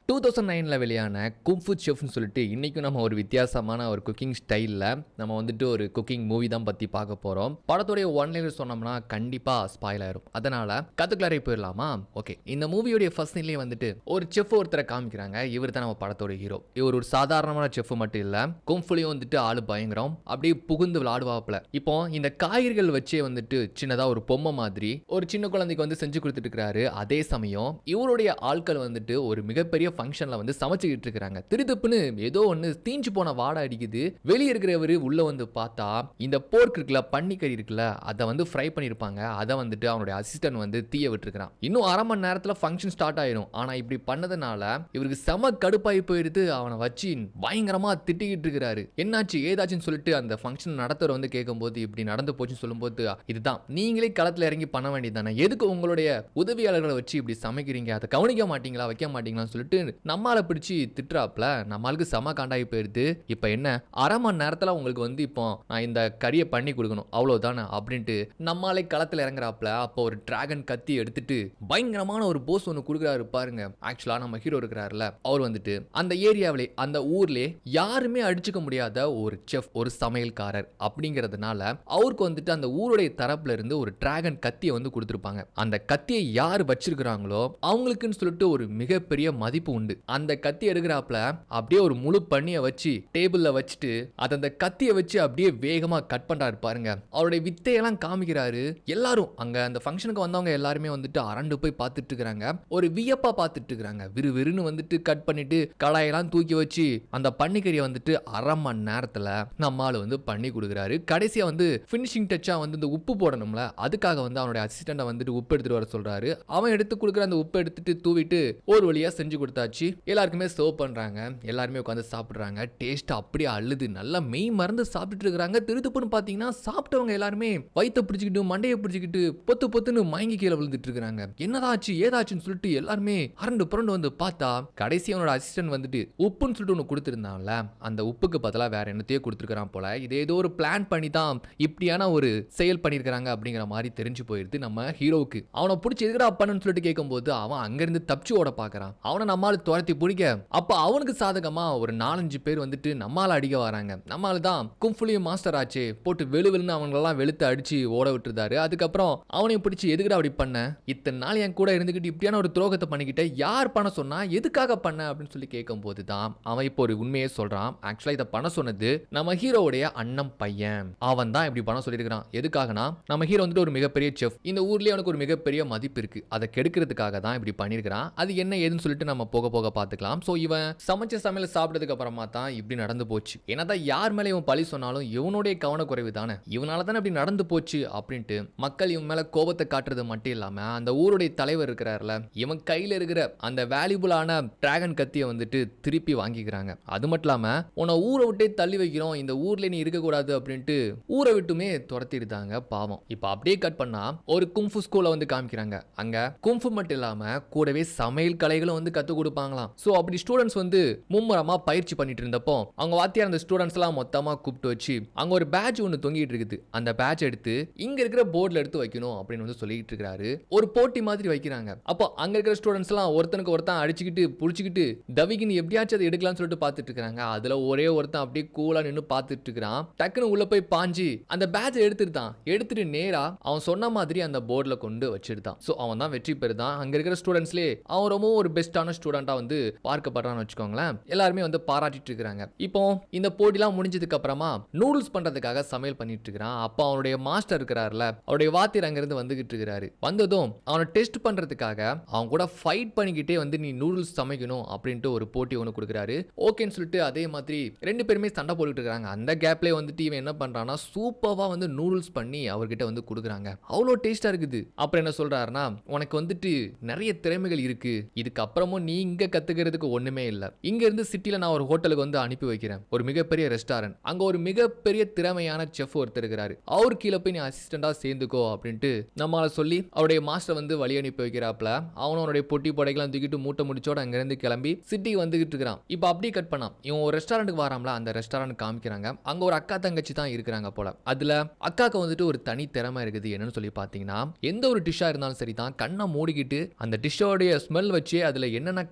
two thousand நைனில் வெளியான kung fu செஃப்னு சொல்லிட்டு இன்றைக்கும் நம்ம ஒரு வித்தியாசமான ஒரு குக்கிங் ஸ்டைலில் நம்ம வந்துட்டு ஒரு குக்கிங் மூவி தான் பற்றி பார்க்க போகிறோம் படத்துடைய ஒன்லைனர் சொன்னோம்னா கண்டிப்பாக ஸ்பாயில் ஆயிரும் அதனால் கத்துக்குள்ளாரே போயிடலாமா ஓகே இந்த மூவியோடைய ஃபர்ஸ்ட் சீன்லேயே வந்துட்டு ஒரு செஃப் ஒருத்தரை காமிக்கிறாங்க இவர் தான் நம்ம படத்தோட ஹீரோ இவர் ஒரு சாதாரணமான செஃப் மட்டும் இல்லை கும்ஃபுலையும் வந்துட்டு ஆளு பயங்கரம் அப்படியே புகுந்து விளாடுவாப்புல இப்போ இந்த காய்கறிகள் வச்சே வந்துட்டு சின்னதாக ஒரு பொம்மை மாதிரி ஒரு சின்ன குழந்தைக்கு வந்து செஞ்சு கொடுத்துட்டு இருக்கிறாரு அதே சமயம் இவருடைய ஆட்கள் வந்துட்டு ஒரு மிகப்பெரிய ஃபங்க்ஷன்ல வந்து சமைச்சுக்கிட்டு இருக்கிறாங்க திருதுப்புன்னு ஏதோ ஒன்று தீஞ்சு போன வாடை அடிக்குது வெளியே இருக்கிறவர் உள்ள வந்து பார்த்தா இந்த போர்க் இருக்குல்ல பன்னிக்கறி இருக்குல்ல அதை வந்து ஃப்ரை பண்ணியிருப்பாங்க அதை வந்துட்டு அவனுடைய அசிஸ்டன்ட் வந்து தீய விட்டுருக்கான் இன்னும் அரை மணி நேரத்தில் ஃபங்க்ஷன் ஸ்டார்ட் ஆயிரும் ஆனா இப்படி பண்ணதுனால இவருக்கு செம கடுப்பாகி போயிருது அவனை வச்சு பயங்கரமா திட்டிக்கிட்டு இருக்கிறாரு என்னாச்சு ஏதாச்சுன்னு சொல்லிட்டு அந்த ஃபங்க்ஷன் நடத்துற வந்து கேட்கும்போது இப்படி நடந்து போச்சுன்னு சொல்லும்போது இதுதான் நீங்களே களத்துல இறங்கி பண்ண வேண்டியதானே எதுக்கு உங்களுடைய உதவியாளர்களை வச்சு இப்படி சமைக்கிறீங்க அதை கவனிக்க மாட்டீங்களா வைக்க மாட்டீங்களான்னு சொல்லிட்டு நம்மால பிடிச்சி திட்டுறாப்ல நம்மளுக்கு செம காண்டாகி போயிருது இப்போ என்ன அரை மணி நேரத்தில் உங்களுக்கு வந்து இப்போ நான் இந்த கறியை பண்ணி கொடுக்கணும் அவ்வளோதானே அப்படின்ட்டு நம்மாலே களத்தில் இறங்குறாப்ல அப்போ ஒரு டிராகன் கத்தி எடுத்துட்டு பயங்கரமான ஒரு போஸ் ஒன்று கொடுக்குறாரு பாருங்க ஆக்சுவலாக நம்ம ஹீரோ இருக்கிறாருல அவர் வந்துட்டு அந்த ஏரியாவிலே அந்த ஊர்லே யாருமே அடிச்சுக்க முடியாத ஒரு செஃப் ஒரு சமையல்காரர் அப்படிங்கிறதுனால அவருக்கு வந்துட்டு அந்த ஊருடைய தரப்புல இருந்து ஒரு டிராகன் கத்தியை வந்து கொடுத்துருப்பாங்க அந்த கத்தியை யார் வச்சிருக்கிறாங்களோ அவங்களுக்குன்னு சொல்லிட்டு ஒரு மிகப்பெரிய மதிப்பு உண்டு அந்த கத்தி எடுக்கிறாப்ல அப்படியே ஒரு முழு பண்ணியை வச்சு டேபிள்ல வச்சுட்டு அதை அந்த கத்தியை வச்சு அப்படியே வேகமா கட் பண்றாரு பாருங்க அவருடைய வித்தையெல்லாம் காமிக்கிறாரு எல்லாரும் அங்க அந்த ஃபங்க்ஷனுக்கு வந்தவங்க எல்லாருமே வந்துட்டு அரண்டு போய் பார்த்துட்டு இருக்கிறாங்க ஒரு வியப்பா பார்த்துட்டு இருக்கிறாங்க விறு விறுன்னு வந்துட்டு கட் பண்ணிட்டு கடாயெல்லாம் தூக்கி வச்சு அந்த பன்னிக்கறியை வந்துட்டு அரை மணி நேரத்துல நம்ம ஆளு வந்து பண்ணி கொடுக்குறாரு கடைசியா வந்து ஃபினிஷிங் டச்சா வந்து இந்த உப்பு போடணும்ல அதுக்காக வந்து அவனுடைய அசிஸ்டண்ட்டை வந்துட்டு உப்பு எடுத்துட்டு வர சொல்றாரு அவன் எடுத்து கொடுக்குற அந்த உப்பு எடுத்துட்டு தூவிட்டு ஒரு வழியா செஞ்சு கொடுத்தாச்சு எல்லாருக்குமே சர்வ் பண்றாங்க எல்லாருமே உட்காந்து சாப்பிடுறாங்க டேஸ்ட் அப்படியே அழுது நல்லா மெய் மறந்து சாப்பிட்டுட்டு இருக்காங்க திருத்துப்புன்னு பாத்தீங்கன்னா சாப்பிட்டவங்க எல்லாருமே வயித்தை பிடிச்சிக்கிட்டு மண்டையை பிடிச்சிக்கிட்டு பொத்து பொத்துன்னு மயங்கி கீழே விழுந்துட்டு இருக்காங்க என்னதாச்சு ஏதாச்சுன்னு சொல்லிட்டு எல்லாருமே அரண்டு புரண்டு வந்து பார்த்தா கடைசி அவனோட அசிஸ்டன்ட் வந்துட்டு உப்புன்னு சொல்லிட்டு ஒன்று கொடுத்துருந்தான்ல அந்த உப்புக்கு பதிலாக வேற என்னத்தையோ கொடுத்துருக்கான் போல இது ஏதோ ஒரு பிளான் பண்ணி தான் இப்படியான ஒரு செயல் பண்ணியிருக்கிறாங்க அப்படிங்கிற மாதிரி தெரிஞ்சு போயிருது நம்ம ஹீரோவுக்கு அவனை பிடிச்சி எதுக்கடா பண்ணுன்னு சொல்லிட்டு கேட்கும்போது அவன் அங்கிருந்து தப்பிச்சு ஓட பார்க்கறான் அவனை நம்மால் துரத்தி பிடிக்க அப்போ அவனுக்கு சாதகமா ஒரு நாலஞ்சு பேர் வந்துட்டு நம்மால அடிக்க வராங்க நம்மால தான் கும்ஃபுலியும் மாஸ்டர் ஆச்சு போட்டு வெளு வெளுன்னு அவங்களெல்லாம் வெளுத்து அடிச்சு ஓட விட்டுருந்தாரு அதுக்கப்புறம் அவனையும் பிடிச்சி எதுக்குடா அப்படி பண்ண இத்தனை நாள் என் கூட இருந்துக்கிட்டு இப்படியான ஒரு துரோகத்தை பண்ணிக்கிட்ட யார் பண்ண சொன்னா எதுக்காக பண்ண அப்படின்னு சொல்லி கேட்கும்போது தான் அவன் இப்போ ஒரு உண்மையை சொல்றான் ஆக்சுவலா இதை பண்ண சொன்னது நம்ம ஹீரோவுடைய அண்ணன் பையன் அவன் தான் இப்படி பண்ண சொல்லியிருக்கிறான் எதுக்காகனா நம்ம ஹீரோ வந்துட்டு ஒரு மிகப்பெரிய செஃப் இந்த ஊர்லயே அவனுக்கு ஒரு மிகப்பெரிய மதிப்பு இருக்கு அதை கெடுக்கிறதுக்காக தான் இப்படி பண்ணியிருக்கிறான் அது என்ன ஏதுன்னு சொல்லிட்டு நம்ம போக போக பார்த்துக்கலாம் ஸோ இவன் சமைச்ச சமையல் சாப்பிட்டதுக்கு அப்புறமா தான் இப்படி நடந்து போச்சு என்னதான் யார் மேலே இவன் பழி சொன்னாலும் இவனுடைய கவனக்குறைவு தானே இவனால தானே இப்படி நடந்து போச்சு அப்படின்ட்டு மக்கள் இவன் மேல கோபத்தை காட்டுறது மட்டும் இல்லாம அந்த ஊருடைய தலைவர் இருக்கிறார்ல இவன் கையில இருக்கிற அந்த வேல்யூபிளான டிராகன் கத்தியை வந்துட்டு திருப்பி வாங்கிக்கிறாங்க அது மட்டும் இல்லாம உன்னை ஊரை விட்டே தள்ளி வைக்கிறோம் இந்த ஊர்ல நீ இருக்கக்கூடாது அப்படின்ட்டு ஊரை விட்டுமே துரத்திருந்தாங்க பாவம் இப்போ அப்படியே கட் பண்ணா ஒரு கும்ஃபு ஸ்கூலை வந்து காமிக்கிறாங்க அங்க கும்ஃபு மட்டும் இல்லாம கூடவே சமையல் கலைகளும் வந்து கற்றுக் கொடுப்பாங்களாம் ஸோ அப்படி ஸ்டூடெண்ட்ஸ் வந்து மும்முரமா பயிற்சி பண்ணிட்டு இருந்தப்போ அவங்க வாத்தியார் அந்த ஸ்டூடெண்ட்ஸ் எல்லாம் மொத்தமா கூப்பிட்டு வச்சு அங்க ஒரு பேட்ச் ஒன்று தொங்கிட்டு இருக்குது அந்த பேட்ச் எடுத்து இங்க இருக்கிற போர்டில் எடுத்து வைக்கணும் அப்படின்னு வந்து சொல்லிட்டு இருக்காரு ஒரு போட்டி மாதிரி வைக்கிறாங்க அப்போ அங்க இருக்கிற ஸ்டூடெண்ட்ஸ் எல்லாம் ஒருத்தனுக்கு ஒருத்தன் அடிச்சுக்கிட்டு புடிச்சுக்கிட்டு தவிக்கின்னு எப்படியாச்சும் அதை எடுக்கலாம்னு சொல்லிட்டு பார்த்துட்டு இருக்காங்க அதுல ஒரே ஒருத்தன் அப்படியே கூலா நின்று பார்த்துட்டு இருக்கிறான் டக்குன்னு உள்ள போய் பாஞ்சு அந்த பேட்சை எடுத்துட்டான் எடுத்துட்டு நேரா அவன் சொன்ன மாதிரி அந்த போர்டில் கொண்டு வச்சிருந்தான் ஸோ அவன் தான் வெற்றி பெறுதான் அங்க இருக்கிற ஸ்டூடெண்ட்ஸ்லேயே அவன் ரொம்ப ஒரு பெஸ்டான ஸ்டூடெண்டா வந்து பார்க்கப்படுறான்னு வச்சுக்கோங்களேன் எல்லாருமே வந்து பாராட்டிட்டு இருக்கிறாங்க இப்போ இந்த போட்டிலாம் முடிஞ்சதுக்கு அப்புறமா நூடுல்ஸ் பண்றதுக்காக சமையல் பண்ணிட்டு இருக்கிறான் அப்போ அவனுடைய மாஸ்டர் இருக்கிறார்ல அவருடைய வாத்தியர் அங்கிருந்து வந்துகிட்டு இருக்கிறாரு வந்ததும் அவனை டெஸ்ட் பண்றதுக்காக அவன் கூட ஃபைட் பண்ணிக்கிட்டே வந்து நீ நூடுல்ஸ் சமைக்கணும் அப்படின்ட்டு ஒரு போட்டி ஒன்று கொடுக்குறாரு ஓகேன்னு சொல்லிட்டு அதே மாதிரி ரெண்டு பேருமே சண்டை போட்டுட்டு இருக்காங்க அந்த கேப்லேயே வந்துட்டு இவன் என்ன பண்றான்னா சூப்பராக வந்து நூடுல்ஸ் பண்ணி அவர்கிட்ட வந்து கொடுக்குறாங்க அவ்வளோ டேஸ்டா இருக்குது அப்புறம் என்ன சொல்றாருன்னா உனக்கு வந்துட்டு நிறைய திறமைகள் இருக்கு இதுக்கப்புறமும் நீ இங்க கத்துக்கிறதுக்கு ஒண்ணுமே இல்ல இங்க இருந்து சிட்டில நான் ஒரு ஹோட்டலுக்கு வந்து அனுப்பி வைக்கிறேன் ஒரு மிகப்பெரிய ரெஸ்டாரண்ட் அங்க ஒரு மிகப்பெரிய திறமையான செஃப் ஒருத்தர் இருக்கிறாரு அவர் கீழே போய் நீ அசிஸ்டண்டா சேர்ந்துக்கோ அப்படின்ட்டு நம்மளால சொல்லி அவருடைய மாஸ்டர் வந்து வழி அனுப்பி வைக்கிறாப்ல அவனும் அவனுடைய பொட்டி படைக்கெல்லாம் தூக்கிட்டு மூட்டை முடிச்சோட அங்க இருந்து கிளம்பி சிட்டிக்கு வந்துகிட்டு இருக்கிறான் இப்போ அப்படியே கட் பண்ணான் இவன் ஒரு ரெஸ்டாரண்ட்டுக்கு வராம்ல அந்த ரெஸ்டாரண்ட் காமிக்கிறாங்க அங்க ஒரு அக்கா தங்கச்சி தான் இருக்கிறாங்க போல அதுல அக்காக்கு வந்துட்டு ஒரு தனி திறமை இருக்குது என்னன்னு சொல்லி பார்த்தீங்கன்னா எந்த ஒரு டிஷ்ஷா இருந்தாலும் சரி தான் கண்ணை மூடிக்கிட்டு அந்த டிஷ்ஷோடைய ஸ்மெல் வச்சு அதுல என்னென்ன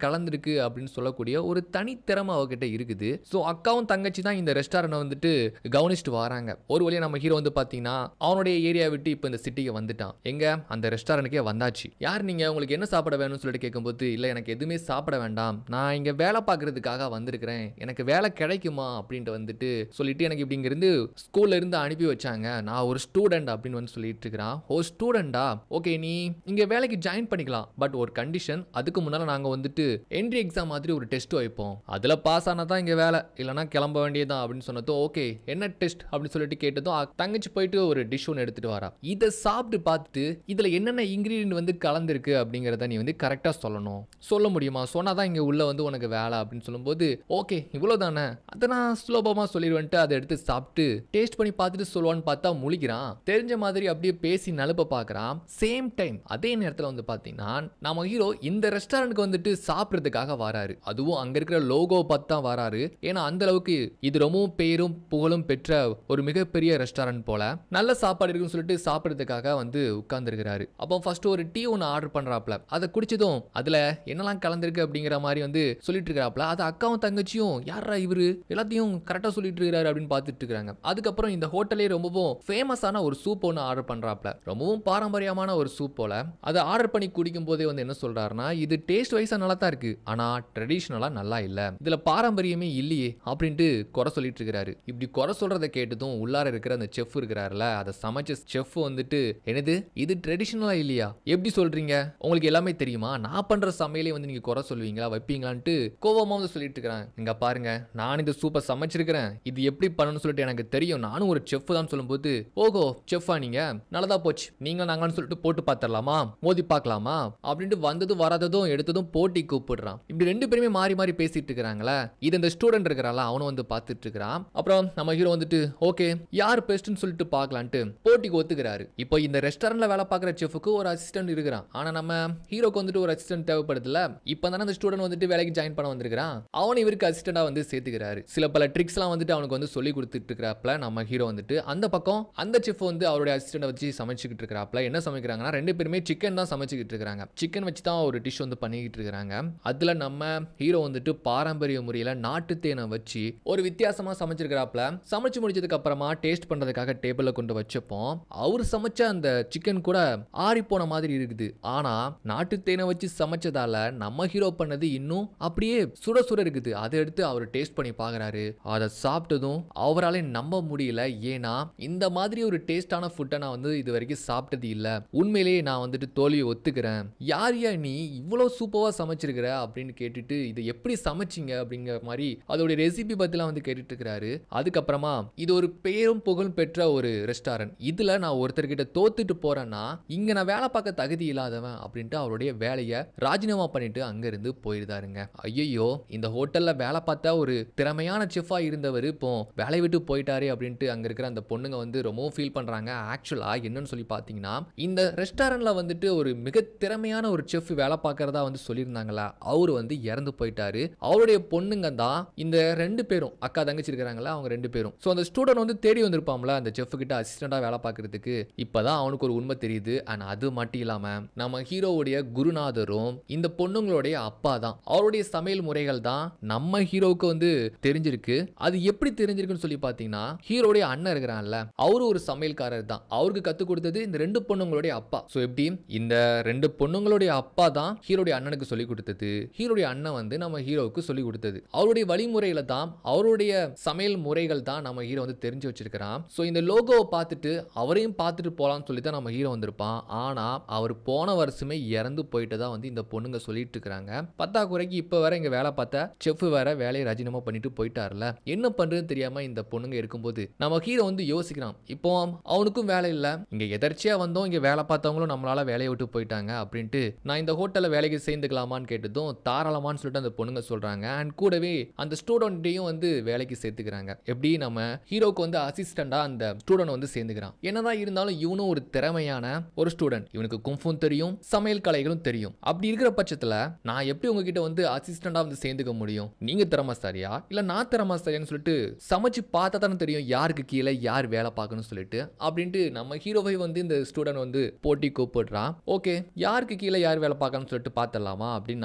கலந்துருக்கு அப்படின்னு சொல்லக்கூடிய ஒரு தனித்திறமை அவகிட்ட இருக்குது ஸோ அக்காவும் தங்கச்சி தான் இந்த ரெஸ்டாரண்ட் வந்துட்டு கவனிச்சுட்டு வராங்க ஒரு வழியா நம்ம ஹீரோ வந்து பார்த்தீங்கன்னா அவனுடைய ஏரியா விட்டு இப்போ இந்த சிட்டிக்கு வந்துட்டான் எங்க அந்த ரெஸ்டாரண்ட்டுக்கே வந்தாச்சு யார் நீங்க உங்களுக்கு என்ன சாப்பிட வேணும்னு சொல்லிட்டு கேட்கும்போது இல்லை எனக்கு எதுவுமே சாப்பிட வேண்டாம் நான் இங்க வேலை பார்க்கறதுக்காக வந்திருக்கிறேன் எனக்கு வேலை கிடைக்குமா அப்படின்ட்டு வந்துட்டு சொல்லிட்டு எனக்கு இப்படி இங்கிருந்து ஸ்கூல்ல இருந்து அனுப்பி வச்சாங்க நான் ஒரு ஸ்டூடெண்ட் அப்படின்னு வந்து சொல்லிட்டு இருக்கிறான் ஓ ஸ்டூடெண்டா ஓகே நீ இங்க வேலைக்கு ஜாயின் பண்ணிக்கலாம் பட் ஒரு கண்டிஷன் அதுக்கு முன்னால நாங்க வந்துட்டு என்ட்ரி எக்ஸாம் மாதிரி ஒரு டெஸ்ட் வைப்போம் அதுல பாஸ் ஆனா தான் இங்க வேலை இல்லைன்னா கிளம்ப வேண்டியதுதான் அப்படின்னு சொன்னதும் ஓகே என்ன டெஸ்ட் அப்படின்னு சொல்லிட்டு கேட்டதும் அ- தங்கச்சி போயிட்டு ஒரு டிஷ் ஒன்று எடுத்துட்டு வரா இதை சாப்பிட்டு பார்த்துட்டு இதுல என்னென்ன இன்கிரீடியன்ட் வந்து கலந்துருக்கு அப்படிங்கிறத நீ வந்து கரெக்டா சொல்லணும் சொல்ல முடியுமா சொன்னாதான் இங்க உள்ள வந்து உனக்கு வேலை அப்படின்னு சொல்லும்போது ஓகே இவ்வளவுதானே அதை நான் சுலபமா சொல்லிடுவேன்ட்டு அதை எடுத்து சாப்பிட்டு டேஸ்ட் பண்ணி பார்த்துட்டு சொல்லுவான்னு பார்த்தா முழிக்கிறான் தெரிஞ்ச மாதிரி அப்படியே பேசி நலுப்ப பார்க்கறான் சேம் டைம் அதே நேரத்தில் வந்து பார்த்தீங்கன்னா நம்ம ஹீரோ இந்த ரெஸ்டாரண்ட்க்கு வந்துட்டு சாப்பிட்றதுக்காக வராரு அதுவும் அங்க இருக்கிற லோகோ பார்த்து தான் வராரு ஏன்னா அந்த அளவுக்கு இது ரொம்பவும் பேரும் புகழும் பெற்ற ஒரு மிகப்பெரிய ரெஸ்டாரண்ட் போல நல்ல சாப்பாடு இருக்குன்னு சொல்லிட்டு சாப்பிட்றதுக்காக வந்து உட்கார்ந்துருக்கிறாரு அப்போ ஃபர்ஸ்ட் ஒரு டீ ஒன்று ஆர்டர் பண்றாப்ல அதை குடிச்சதும் அதுல என்னெல்லாம் கலந்துருக்கு அப்படிங்கிற மாதிரி வந்து சொல்லிட்டு இருக்கிறாப்ல அது அக்காவும் தங்கச்சியும் யாரா இவரு எல்லாத்தையும் கரெக்டாக சொல்லிட்டு இருக்கிறாரு அப்படின்னு பார்த்துட்டு இருக்காங்க அதுக்கப்புறம் இந்த ஹோட்டலே ரொம்பவும் ஃபேமஸான ஒரு சூப் ஒன்று ஆர்டர் பண்றாப்ல ரொம்பவும் பாரம்பரியமான ஒரு சூப் போல அதை ஆர்டர் பண்ணி குடிக்கும் போதே வந்து என்ன சொல்றாருன்னா இது டேஸ்ட் வைஸா நல்லா தான் இருக்கு ஆனா ட்ரெடிஷ்னலா நல்லா இல்ல இதுல பாரம்பரியமே இல்லையே அப்படின்ட்டு குறை சொல்லிட்டு இருக்கிறாரு இப்படி குறை சொல்றதை கேட்டதும் உள்ளார இருக்கிற அந்த செஃப் இருக்கிறாருல அதை சமைச்ச செஃப் வந்துட்டு என்னது இது ட்ரெடிஷ்னலா இல்லையா எப்படி சொல்றீங்க உங்களுக்கு எல்லாமே தெரியுமா நான் பண்ற சமையலே வந்து நீங்க குறை சொல்லுவீங்களா வைப்பீங்களான்ட்டு கோவமா வந்து சொல்லிட்டு இருக்கிறாங்க இங்க பாருங்க நான் இந்த சூப்பை சமைச்சிருக்கிறேன் இது எப்படி பண்ணணும்னு சொல்லிட்டு எனக்கு தெரியும் நானும் ஒரு செஃப் தான் சொல்லும்போது ஓகோ செஃப்பா நீங்க நல்லதா போச்சு நீங்க நாங்கன்னு சொல்லிட்டு போட்டு பார்த்துடலாமா மோதி பார்க்கலாமா அப்படின்ட்டு வந்ததும் வராததும் எடுத்ததும் போட்டி கூப்பிடுறான் இப்படி ரெண்டு பேருமே மாறி மாறி பேசிட்டு இருக்கிறாங்களே இது இந்த ஸ்டூடெண்ட் இருக்கிறாங்களா அவனும் வந்து பார்த்துட்டு இருக்கிறான் அப்புறம் நம்ம ஹீரோ வந்துட்டு ஓகே யார் பெஸ்ட்னு சொல்லிட்டு பார்க்கலான்ட்டு போட்டிக்கு ஒத்துக்கிறாரு இப்போ இந்த ரெஸ்டாரண்ட்ல வேலை பார்க்குற செஃப்க்கு ஒரு அசிஸ்டன்ட் இருக்கிறான் ஆனா நம்ம ஹீரோக்கு வந்துட்டு ஒரு அசிஸ்டன்ட் தேவைப்படுதுல இப்போ தானே அந்த ஸ்டூடெண்ட் வந்துட்டு வேலைக்கு ஜாயின் பண்ண வந்திருக்கிறான் அவன் இவருக்கு அசிஸ்டண்டா வந்து சேர்த்துக்கிறாரு சில பல ட்ரிக்ஸ்லாம் வந்துட்டு அவனுக்கு வந்து சொல்லி கொடுத்துட்டு இருக்கிறாப்ல நம்ம ஹீரோ வந்துட்டு அந்த பக்கம் அந்த செஃப் வந்து அவருடைய அசிஸ்டண்டை வச்சு சமைச்சுக்கிட்டு இருக்கிறாப்ல என்ன சமைக்கிறாங்கன்னா ரெண்டு பேருமே சிக்கன் தான் சமைச்சுக்கிட்டு இருக்கிறாங்க சிக்கன் வச்சு தான் ஒரு டிஷ் வந்து பண்ணிக்கிட்டு இருக்கிறாங்க அதுல நம்ம ஹீரோ வந்துட்டு பாரம்பரிய முறையில நாட்டு தேனை வச்சு ஒரு வித்தியாசமா சமைச்சிருக்கிறாப்ல சமைச்சு முடிச்சதுக்கு அப்புறமா டேஸ்ட் பண்றதுக்காக டேபிள்ல கொண்டு வச்சப்போம் அவர் சமைச்ச அந்த சிக்கன் கூட ஆறி போன மாதிரி இருக்குது ஆனா நாட்டு தேனை வச்சு சமைச்சதால நம்ம ஹீரோ பண்ணது இன்னும் அப்படியே சுட சுட இருக்குது அதை எடுத்து அவர் டேஸ்ட் பண்ணி பார்க்கறாரு அதை சாப்பிட்டதும் அவராலே நம்ப முடியல ஏன்னா இந்த மாதிரி ஒரு டேஸ்டான ஃபுட்டை நான் வந்து இது வரைக்கும் சாப்பிட்டது இல்ல உண்மையிலேயே நான் வந்துட்டு தோல்வியை ஒத்துக்கிறேன் யார் யா நீ இவ்வளோ சூப்பராக சமைச்சிருக்கிற அப்படின்னு கேட்டுட்டு இதை எப்படி சமைச்சிங்க அப்படிங்கிற மாதிரி அதோட ரெசிபி பற்றிலாம் வந்து கேட்டுட்டு இருக்கிறாரு அதுக்கப்புறமா இது ஒரு பேரும் புகழும் பெற்ற ஒரு ரெஸ்டாரண்ட் இதில் நான் ஒருத்தர்கிட்ட தோத்துட்டு போறேன்னா இங்கே நான் வேலை பார்க்க தகுதி இல்லாதவன் அப்படின்ட்டு அவருடைய வேலையை ராஜினாமா பண்ணிட்டு அங்கேருந்து போயிருந்தாருங்க ஐயோ இந்த ஹோட்டலில் வேலை பார்த்தா ஒரு திறமையான செஃபாக இருந்தவர் இப்போ வேலையை விட்டு போயிட்டாரே அப்படின்ட்டு அங்கே இருக்கிற அந்த பொண்ணுங்க வந்து ரொம்பவும் ஃபீல் பண்ணுறாங்க ஆக்சுவலாக என்னன்னு சொல்லி பார்த்தீங்கன்னா இந்த ரெஸ்டாரண்ட்ல வந்துட்டு ஒரு மிக திறமையான ஒரு செஃப் வேலை பார்க்கறதா வந்து சொல்லியிருந்தாங்களா அவர் வந்து இறந்து போயிட்டாரு அவருடைய பொண்ணுங்க தான் இந்த ரெண்டு பேரும் அக்கா தங்கச்சி இருக்கிறாங்களா அவங்க ரெண்டு பேரும் ஸோ அந்த ஸ்டூடெண்ட் வந்து தேடி வந்திருப்பாம்ல அந்த செஃப் கிட்ட அசிஸ்டண்டா வேலை பார்க்கறதுக்கு இப்பதான் அவனுக்கு ஒரு உண்மை தெரியுது அண்ட் அது மட்டும் இல்லாம நம்ம ஹீரோவுடைய குருநாதரும் இந்த பொண்ணுங்களுடைய அப்பா தான் அவருடைய சமையல் முறைகள் தான் நம்ம ஹீரோவுக்கு வந்து தெரிஞ்சிருக்கு அது எப்படி தெரிஞ்சிருக்குன்னு சொல்லி பார்த்தீங்கன்னா ஹீரோடைய அண்ணன் இருக்கிறான்ல அவரு ஒரு சமையல்காரர் தான் அவருக்கு கற்றுக் கொடுத்தது இந்த ரெண்டு பொண்ணுங்களுடைய அப்பா ஸோ எப்படி இந்த ரெண்டு பொண்ணுங்களுடைய அப்பா தான் ஹீரோடைய அண்ணனுக்கு சொல்லி கொடுத்தது ஹீரோடைய அண்ணன் வந்து நம்ம ஹீரோவுக்கு சொல்லி கொடுத்தது அவருடைய வழிமுறையில தான் அவருடைய சமையல் முறைகள் தான் நம்ம ஹீரோ வந்து தெரிஞ்சு வச்சிருக்கிறான் ஸோ இந்த லோகோவை பார்த்துட்டு அவரையும் பார்த்துட்டு போகலாம்னு சொல்லி தான் நம்ம ஹீரோ வந்திருப்பான் ஆனா அவர் போன வருஷமே இறந்து போயிட்டு தான் வந்து இந்த பொண்ணுங்க சொல்லிட்டு இருக்கிறாங்க பத்தாக்குறைக்கு இப்போ வேற இங்க வேலை பார்த்தா செஃப் வேற வேலையை ராஜினாமா பண்ணிட்டு போயிட்டார்ல என்ன பண்றதுன்னு தெரியாம இந்த பொண்ணுங்க இருக்கும்போது நம்ம ஹீரோ வந்து யோசிக்கிறான் இப்போ அவனுக்கும் வேலை இல்லை இங்க எதர்ச்சியா வந்தோம் இங்க வேலை பார்த்தவங்களும் நம்மளால வேலையை விட்டு போயிட்டாங்க அப்படின்ட்டு நான் இந்த ஹோட்டல்ல வேலைக்கு சேர்ந்துக்கலாமான்னு கேட்டதும் தாராளமான்னு சொல்லிட்டு அந்த பொண்ணுங்க சொல்றாங்க அண்ட் கூடவே அந்த ஸ்டூடெண்ட்டையும் வந்து வேலைக்கு சேர்த்துக்கிறாங்க எப்படி நம்ம ஹீரோக்கு வந்து அசிஸ்டண்டா அந்த ஸ்டூடெண்ட் வந்து சேர்ந்துக்கிறான் என்னதான் இருந்தாலும் இவனும் ஒரு திறமையான ஒரு ஸ்டூடெண்ட் இவனுக்கு கும்ஃபும் தெரியும் சமையல் கலைகளும் தெரியும் அப்படி இருக்கிற பட்சத்துல நான் எப்படி உங்ககிட்ட வந்து அசிஸ்டண்டா வந்து சேர்ந்துக்க முடியும் நீங்க திறமைசாலியா இல்ல நான் திறமைசாலியான்னு சொல்லிட்டு சமைச்சு பார்த்தா தானே தெரியும் யாருக்கு கீழே யார் வேலை பார்க்கணும்னு சொல்லிட்டு அப்படின்ட்டு நம்ம ஹீரோவை வந்து இந்த ஸ்டூடெண்ட் வந்து போட்டி கூப்பிடுறான் ஓகே யாருக்கு கீழே யார் வேலை பார்க்கணும்னு சொல்லிட்டு பார்த்துடலாமா அப்படின்னு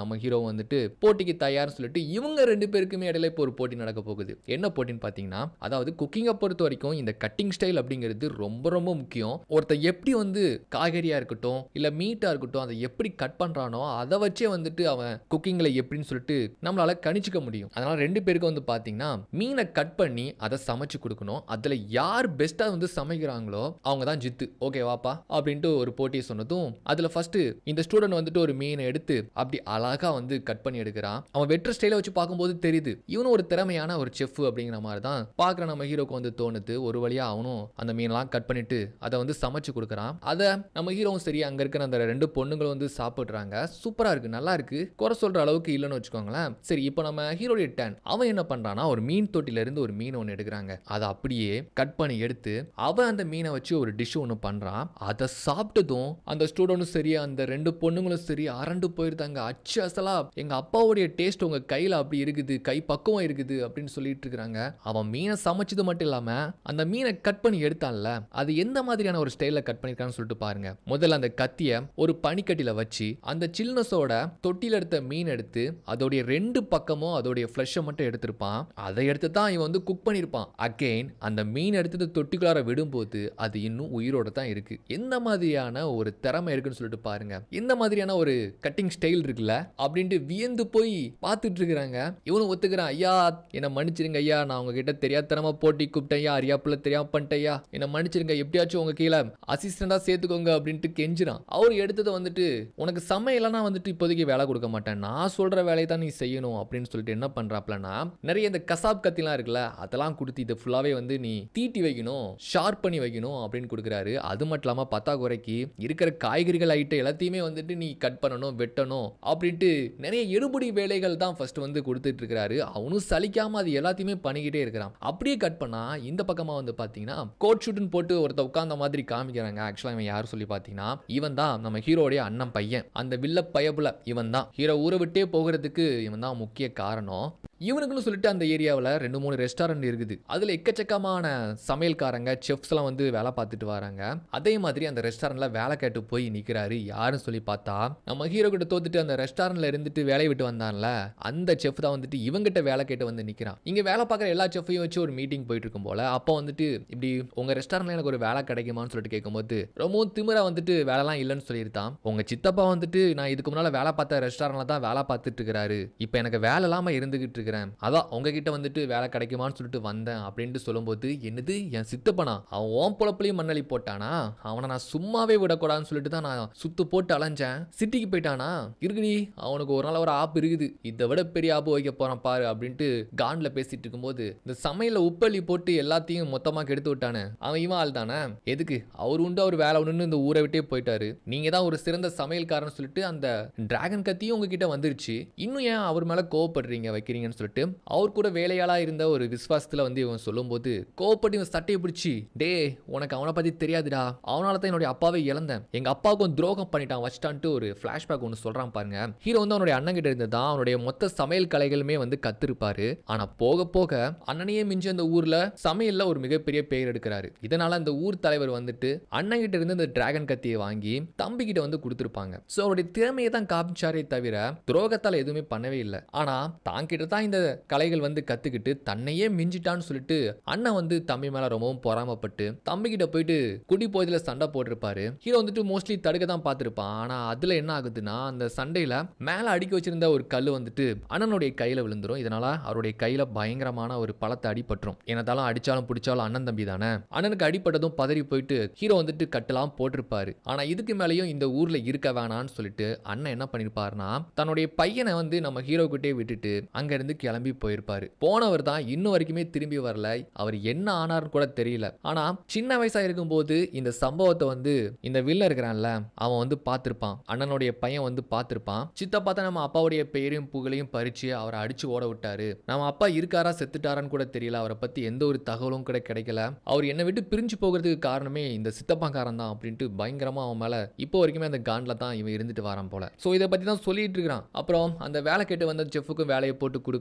நம்ம ஹீரோ வந்துட்டு போட்டிக்கு தயார்னு சொல்லிட்டு இவங்க ரெண்டு பேருக்குமே இடையில இப்போ ஒரு போட்டி நடக்க போகுது என்ன போட்டின்னு பார்த்தீங்கன்னா அதாவது குக்கிங்கை பொறுத்த வரைக்கும் இந்த கட்டிங் ஸ்டைல் அப்படிங்கிறது ரொம்ப ரொம்ப முக்கியம் ஒருத்தர் எப்படி வந்து காய்கறியாக இருக்கட்டும் இல்லை மீட்டாக இருக்கட்டும் அதை எப்படி கட் பண்ணுறானோ அதை வச்சே வந்துட்டு அவன் குக்கிங்கில் எப்படின்னு சொல்லிட்டு நம்மளால கணிச்சிக்க முடியும் அதனால ரெண்டு பேருக்கும் வந்து பார்த்தீங்கன்னா மீனை கட் பண்ணி அதை சமைச்சு கொடுக்கணும் அதில் யார் பெஸ்ட்டாக வந்து சமைக்கிறாங்களோ அவங்க தான் ஜித்து ஓகே வாப்பா அப்படின்ட்டு ஒரு போட்டியை சொன்னதும் அதில் ஃபர்ஸ்ட் இந்த ஸ்டூடெண்ட் வந்துட்டு ஒரு மீனை எடுத்து அப்படி அழகா வந்து கட் பண்ணி எடுக்கிறான் அவன் வெற்ற ஸ்டைலை வச்சு பார்க்கும்போது தெரியுது இவனும் ஒரு திறமையான ஒரு செஃப் அப்படிங்கிற மாதிரி தான் பார்க்குற நம்ம ஹீரோக்கு வந்து தோணுது ஒரு வழியா அவனும் அந்த மீனெல்லாம் கட் பண்ணிட்டு அதை வந்து சமைச்சு கொடுக்குறான் அதை நம்ம ஹீரோவும் சரி அங்கே இருக்கிற அந்த ரெண்டு பொண்ணுங்களும் வந்து சாப்பிட்றாங்க சூப்பராக இருக்கு நல்லா இருக்கு குறை சொல்ற அளவுக்கு இல்லைன்னு வச்சுக்கோங்களேன் சரி இப்போ நம்ம ஹீரோடைய டேன் அவன் என்ன பண்றானா ஒரு மீன் தொட்டில இருந்து ஒரு மீன் ஒன்று எடுக்கிறாங்க அதை அப்படியே கட் பண்ணி எடுத்து அவன் அந்த மீனை வச்சு ஒரு டிஷ் ஒன்று பண்றான் அதை சாப்பிட்டதும் அந்த ஸ்டூடெண்ட்டும் சரி அந்த ரெண்டு பொண்ணுங்களும் சரி அரண்டு போயிருந்தாங்க அச்சு அசலா எங்க அப்பாவுடைய டேஸ்ட் உங்க கையில அப்படி இருக்குது கை பக்குவம் இருக்குது அப்படின்னு சொல்லிட்டு இருக்காங்க அவன் மீனை சமைச்சது மட்டும் இல்லாம அந்த மீனை கட் பண்ணி எடுத்தான்ல அது எந்த மாதிரியான ஒரு ஸ்டைல கட் பண்ணிருக்கான்னு சொல்லிட்டு பாருங்க முதல்ல அந்த கத்திய ஒரு பனிக்கட்டில வச்சு அந்த சில்னஸோட தொட்டில எடுத்த மீன் எடுத்து அதோடைய ரெண்டு பக்கமும் அதோடைய ஃப்ளஷை மட்டும் எடுத்திருப்பான் அதை எடுத்து தான் இவன் வந்து குக் பண்ணியிருப்பான் அகெயின் அந்த மீன் எடுத்து தொட்டிக்குள்ளார விடும்போது அது இன்னும் உயிரோட தான் இருக்கு எந்த மாதிரியான ஒரு திறமை இருக்குன்னு சொல்லிட்டு பாருங்க எந்த மாதிரியான ஒரு கட்டிங் ஸ்டைல் இருக்குல்ல அப்படின்ட்டு வியந்து போய் பார்த்துட்டு இருக்கிறாங்க இவனும் ஒத்துக்கிறான் ஐயா என்னை மன்னிச்சிருங்க ஐயா நான் உங்ககிட்ட தெரியாதனமா போட்டி கூப்பிட்டேன் ஐயா அறியாப்புல தெரியாம பண்ணிட்டேன் ஐயா என்னை மன்னிச்சிருங்க எப்படியாச்சும் உங்க கீழே அசிஸ்டண்டா சேர்த்துக்கோங்க அப்படின்ட்டு கெஞ்சுறான் அவர் எடுத்ததை வந்துட்டு உனக்கு சமையலாம் வந்துட்டு இப்போதைக்கு வேலை கொடுக்க மாட்டேன் நான் சொல்ற வேலையை தான் நீ செய்யணும் அப்படின்னு சொல்லிட்டு என்ன பண்றாப்லனா நிறைய இந்த கசாப் கத்திலாம் இருக்குல்ல அதெல்லாம் கொடுத்து இதை ஃபுல்லாவே வந்து நீ தீட்டி வைக்கணும் ஷார்ப் பண்ணி வைக்கணும் அப்படின்னு கொடுக்குறாரு அது மட்டும் இல்லாம பத்தாக்குறைக்கு இருக்கிற காய்கறிகள் ஐட்டம் எல்லாத்தையுமே வந்துட்டு நீ கட் பண்ணணும் வெட்டணும் அப்படின்ட்டு நிறைய எடுபடி வேலைகள் தான் ஃபர்ஸ்ட் வந்து கொடுத்துட்டு இருக்கிறாரு அவனும் சலிக்காம அது எல்லாத்தையுமே பண்ணிக்கிட்டே இருக்கிறான் அப்படியே கட் பண்ணா இந்த பக்கமா வந்து பாத்தீங்கன்னா கோட் ஷூட்னு போட்டு ஒருத்த உட்கார்ந்த மாதிரி காமிக்கிறாங்க ஆக்சுவலா இவன் யார் சொல்லி பாத்தீங்கன்னா இவன் தான் நம்ம ஹீரோடைய அண்ணன் பையன் அந்த வில்ல பயபுல இவன் தான் ஹீரோ ஊரை விட்டே போகிறதுக்கு இவன் தான் முக்கிய காரணம் இவனுக்குன்னு சொல்லிட்டு அந்த ஏரியாவில் ரெண்டு மூணு ரெஸ்டாரண்ட் இருக்குது அதில் எக்கச்சக்கமான சமையல்காரங்க செஃப்ஸ் எல்லாம் வந்து வேலை பார்த்துட்டு வராங்க அதே மாதிரி அந்த ரெஸ்டாரண்ட்ல வேலை கேட்டு போய் நிற்கிறாரு யாருன்னு சொல்லி பார்த்தா நம்ம ஹீரோ கிட்ட தோத்துட்டு அந்த ரெஸ்டாரண்ட்ல இருந்துட்டு வேலையை விட்டு வந்தான்ல அந்த செஃப் தான் வந்துட்டு இவங்கிட்ட வேலை கேட்டு வந்து நிற்கிறான் இங்கே வேலை பார்க்குற எல்லா செஃப்பையும் வச்சு ஒரு மீட்டிங் போயிட்டு இருக்கும் போல அப்போ வந்துட்டு இப்படி உங்க ரெஸ்டாரண்ட்ல எனக்கு ஒரு வேலை கிடைக்குமான்னு சொல்லிட்டு கேட்கும்போது ரொம்பவும் திமிரா வந்துட்டு வேலைலாம் இல்லைன்னு சொல்லியிருந்தான் உங்க சித்தப்பா வந்துட்டு நான் இதுக்கு முன்னால வேலை பார்த்த ரெஸ்டாரண்ட்ல தான் வேலை பார்த்துட்டு இருக்கிறாரு இப்போ எனக்கு வேலை இல்லாம இருந்துகிட்டு இருக்கிறேன் அதான் உங்ககிட்ட வந்துட்டு வேலை கிடைக்குமான்னு சொல்லிட்டு வந்தேன் அப்படின்ட்டு சொல்லும்போது என்னது என் சித்தப்பனா அவன் ஓம் பொழப்புலையும் மண்ணளி போட்டானா அவனை நான் சும்மாவே விடக்கூடாதுன்னு சொல்லிட்டு தான் நான் சுத்து போட்டு அலைஞ்சேன் சிட்டிக்கு போயிட்டானா இருக்குடி அவனுக்கு ஒரு நாள் ஒரு ஆப் இருக்குது இதை விட பெரிய ஆப்பு வைக்க போறான் பாரு அப்படின்ட்டு கான்ல பேசிட்டு இருக்கும்போது இந்த சமையல்ல உப்பள்ளி போட்டு எல்லாத்தையும் மொத்தமா கெடுத்து விட்டானே அவன் இவன் ஆள் தானே எதுக்கு அவர் உண்டு அவர் வேலை உண்டுன்னு இந்த ஊரை விட்டே போயிட்டாரு நீங்க தான் ஒரு சிறந்த சமையல்காரன்னு சொல்லிட்டு அந்த டிராகன் கத்தியும் உங்ககிட்ட வந்துருச்சு இன்னும் ஏன் அவர் மேல கோவப்படுறீங்க வைக்கிறீங்கன்னு சொல்லிட்டு அவர் கூட வேலையாளா இருந்த ஒரு விசுவாசத்துல வந்து இவன் சொல்லும்போது கோவப்பட்டு இவன் சட்டையை பிடிச்சி டே உனக்கு அவனை பத்தி தெரியாதுடா அவனால தான் என்னுடைய அப்பாவை இழந்தேன் எங்க அப்பாவுக்கும் துரோகம் பண்ணிட்டான் வச்சிட்டான்ட்டு ஒரு ஃபிளாஷ்பேக் ஒன்று சொல்றான் பாருங்க ஹீரோ வந்து அவனுடைய அண்ணன் கிட்ட இருந்து தான் அவனுடைய மொத்த சமையல் கலைகளுமே வந்து கத்திருப்பாரு ஆனா போக போக அண்ணனையே மிஞ்சி அந்த ஊர்ல சமையல்ல ஒரு மிகப்பெரிய பெயர் எடுக்கிறாரு இதனால அந்த ஊர் தலைவர் வந்துட்டு அண்ணன் கிட்ட இருந்து இந்த டிராகன் கத்தியை வாங்கி தம்பி கிட்ட வந்து கொடுத்துருப்பாங்க ஸோ அவருடைய திறமையை தான் காமிச்சாரே தவிர துரோகத்தால் எதுவுமே பண்ணவே இல்லை ஆனா தான் கிட்ட தான் இந்த கலைகள் வந்து கத்துக்கிட்டு தன்னையே மிஞ்சிட்டான்னு சொல்லிட்டு அண்ணன் வந்து தம்பி மேல ரொம்பவும் பொறாமப்பட்டு தம்பி கிட்ட போயிட்டு குடி போதில சண்டை போட்டிருப்பாரு ஹீரோ வந்துட்டு மோஸ்ட்லி தடுக்க தான் பார்த்திருப்பான் ஆனா அதுல என்ன ஆகுதுன்னா அந்த சண்டையில மேல அடுக்கி வச்சிருந்த ஒரு கல் வந்துட்டு அண்ணனுடைய கையில விழுந்துரும் இதனால அவருடைய கையில பயங்கரமான ஒரு பழத்தை அடிபட்டுரும் என்னதாலும் அடிச்சாலும் பிடிச்சாலும் அண்ணன் தம்பி தானே அண்ணனுக்கு அடிபட்டதும் பதறி போயிட்டு ஹீரோ வந்துட்டு கட்டெல்லாம் போட்டிருப்பாரு ஆனா இதுக்கு மேலேயும் இந்த ஊர்ல இருக்க வேணாம்னு சொல்லிட்டு அண்ணன் என்ன பண்ணிருப்பாருன்னா தன்னுடைய பையனை வந்து நம்ம ஹீரோ கிட்டே விட்டுட்டு அங்க இருந்து கிளம்பி போயிருப்பாரு போனவர் தான் இன்னும் வரைக்குமே திரும்பி வரல அவர் என்ன ஆனார்னு கூட தெரியல ஆனா சின்ன வயசா இருக்கும்போது இந்த சம்பவத்தை வந்து இந்த வில்ல இருக்கிறான்ல அவன் வந்து பார்த்திருப்பான் அண்ணனுடைய பையன் வந்து பார்த்திருப்பான் சித்தப்பா தான் நம்ம அப்பாவுடைய பெயரையும் புகழையும் பறிச்சு அவரை அடிச்சு ஓட விட்டாரு நம்ம அப்பா இருக்காரா செத்துட்டாரான்னு கூட தெரியல அவரை பத்தி எந்த ஒரு தகவலும் கூட கிடைக்கல அவர் என்னை விட்டு பிரிஞ்சு போகிறதுக்கு காரணமே இந்த சித்தப்பாக்காரன் தான் அப்படின்ட்டு பயங்கரமா அவன் மேல இப்போ வரைக்குமே அந்த காண்டில் தான் இவன் இருந்துட்டு வரான் போல ஸோ இதை பத்தி தான் சொல்லிட்டு இருக்கிறான் அப்புறம் அந்த வேலை கேட்டு வந்த செஃப்புக்கும் வேலையை போட்டு கொடுக்க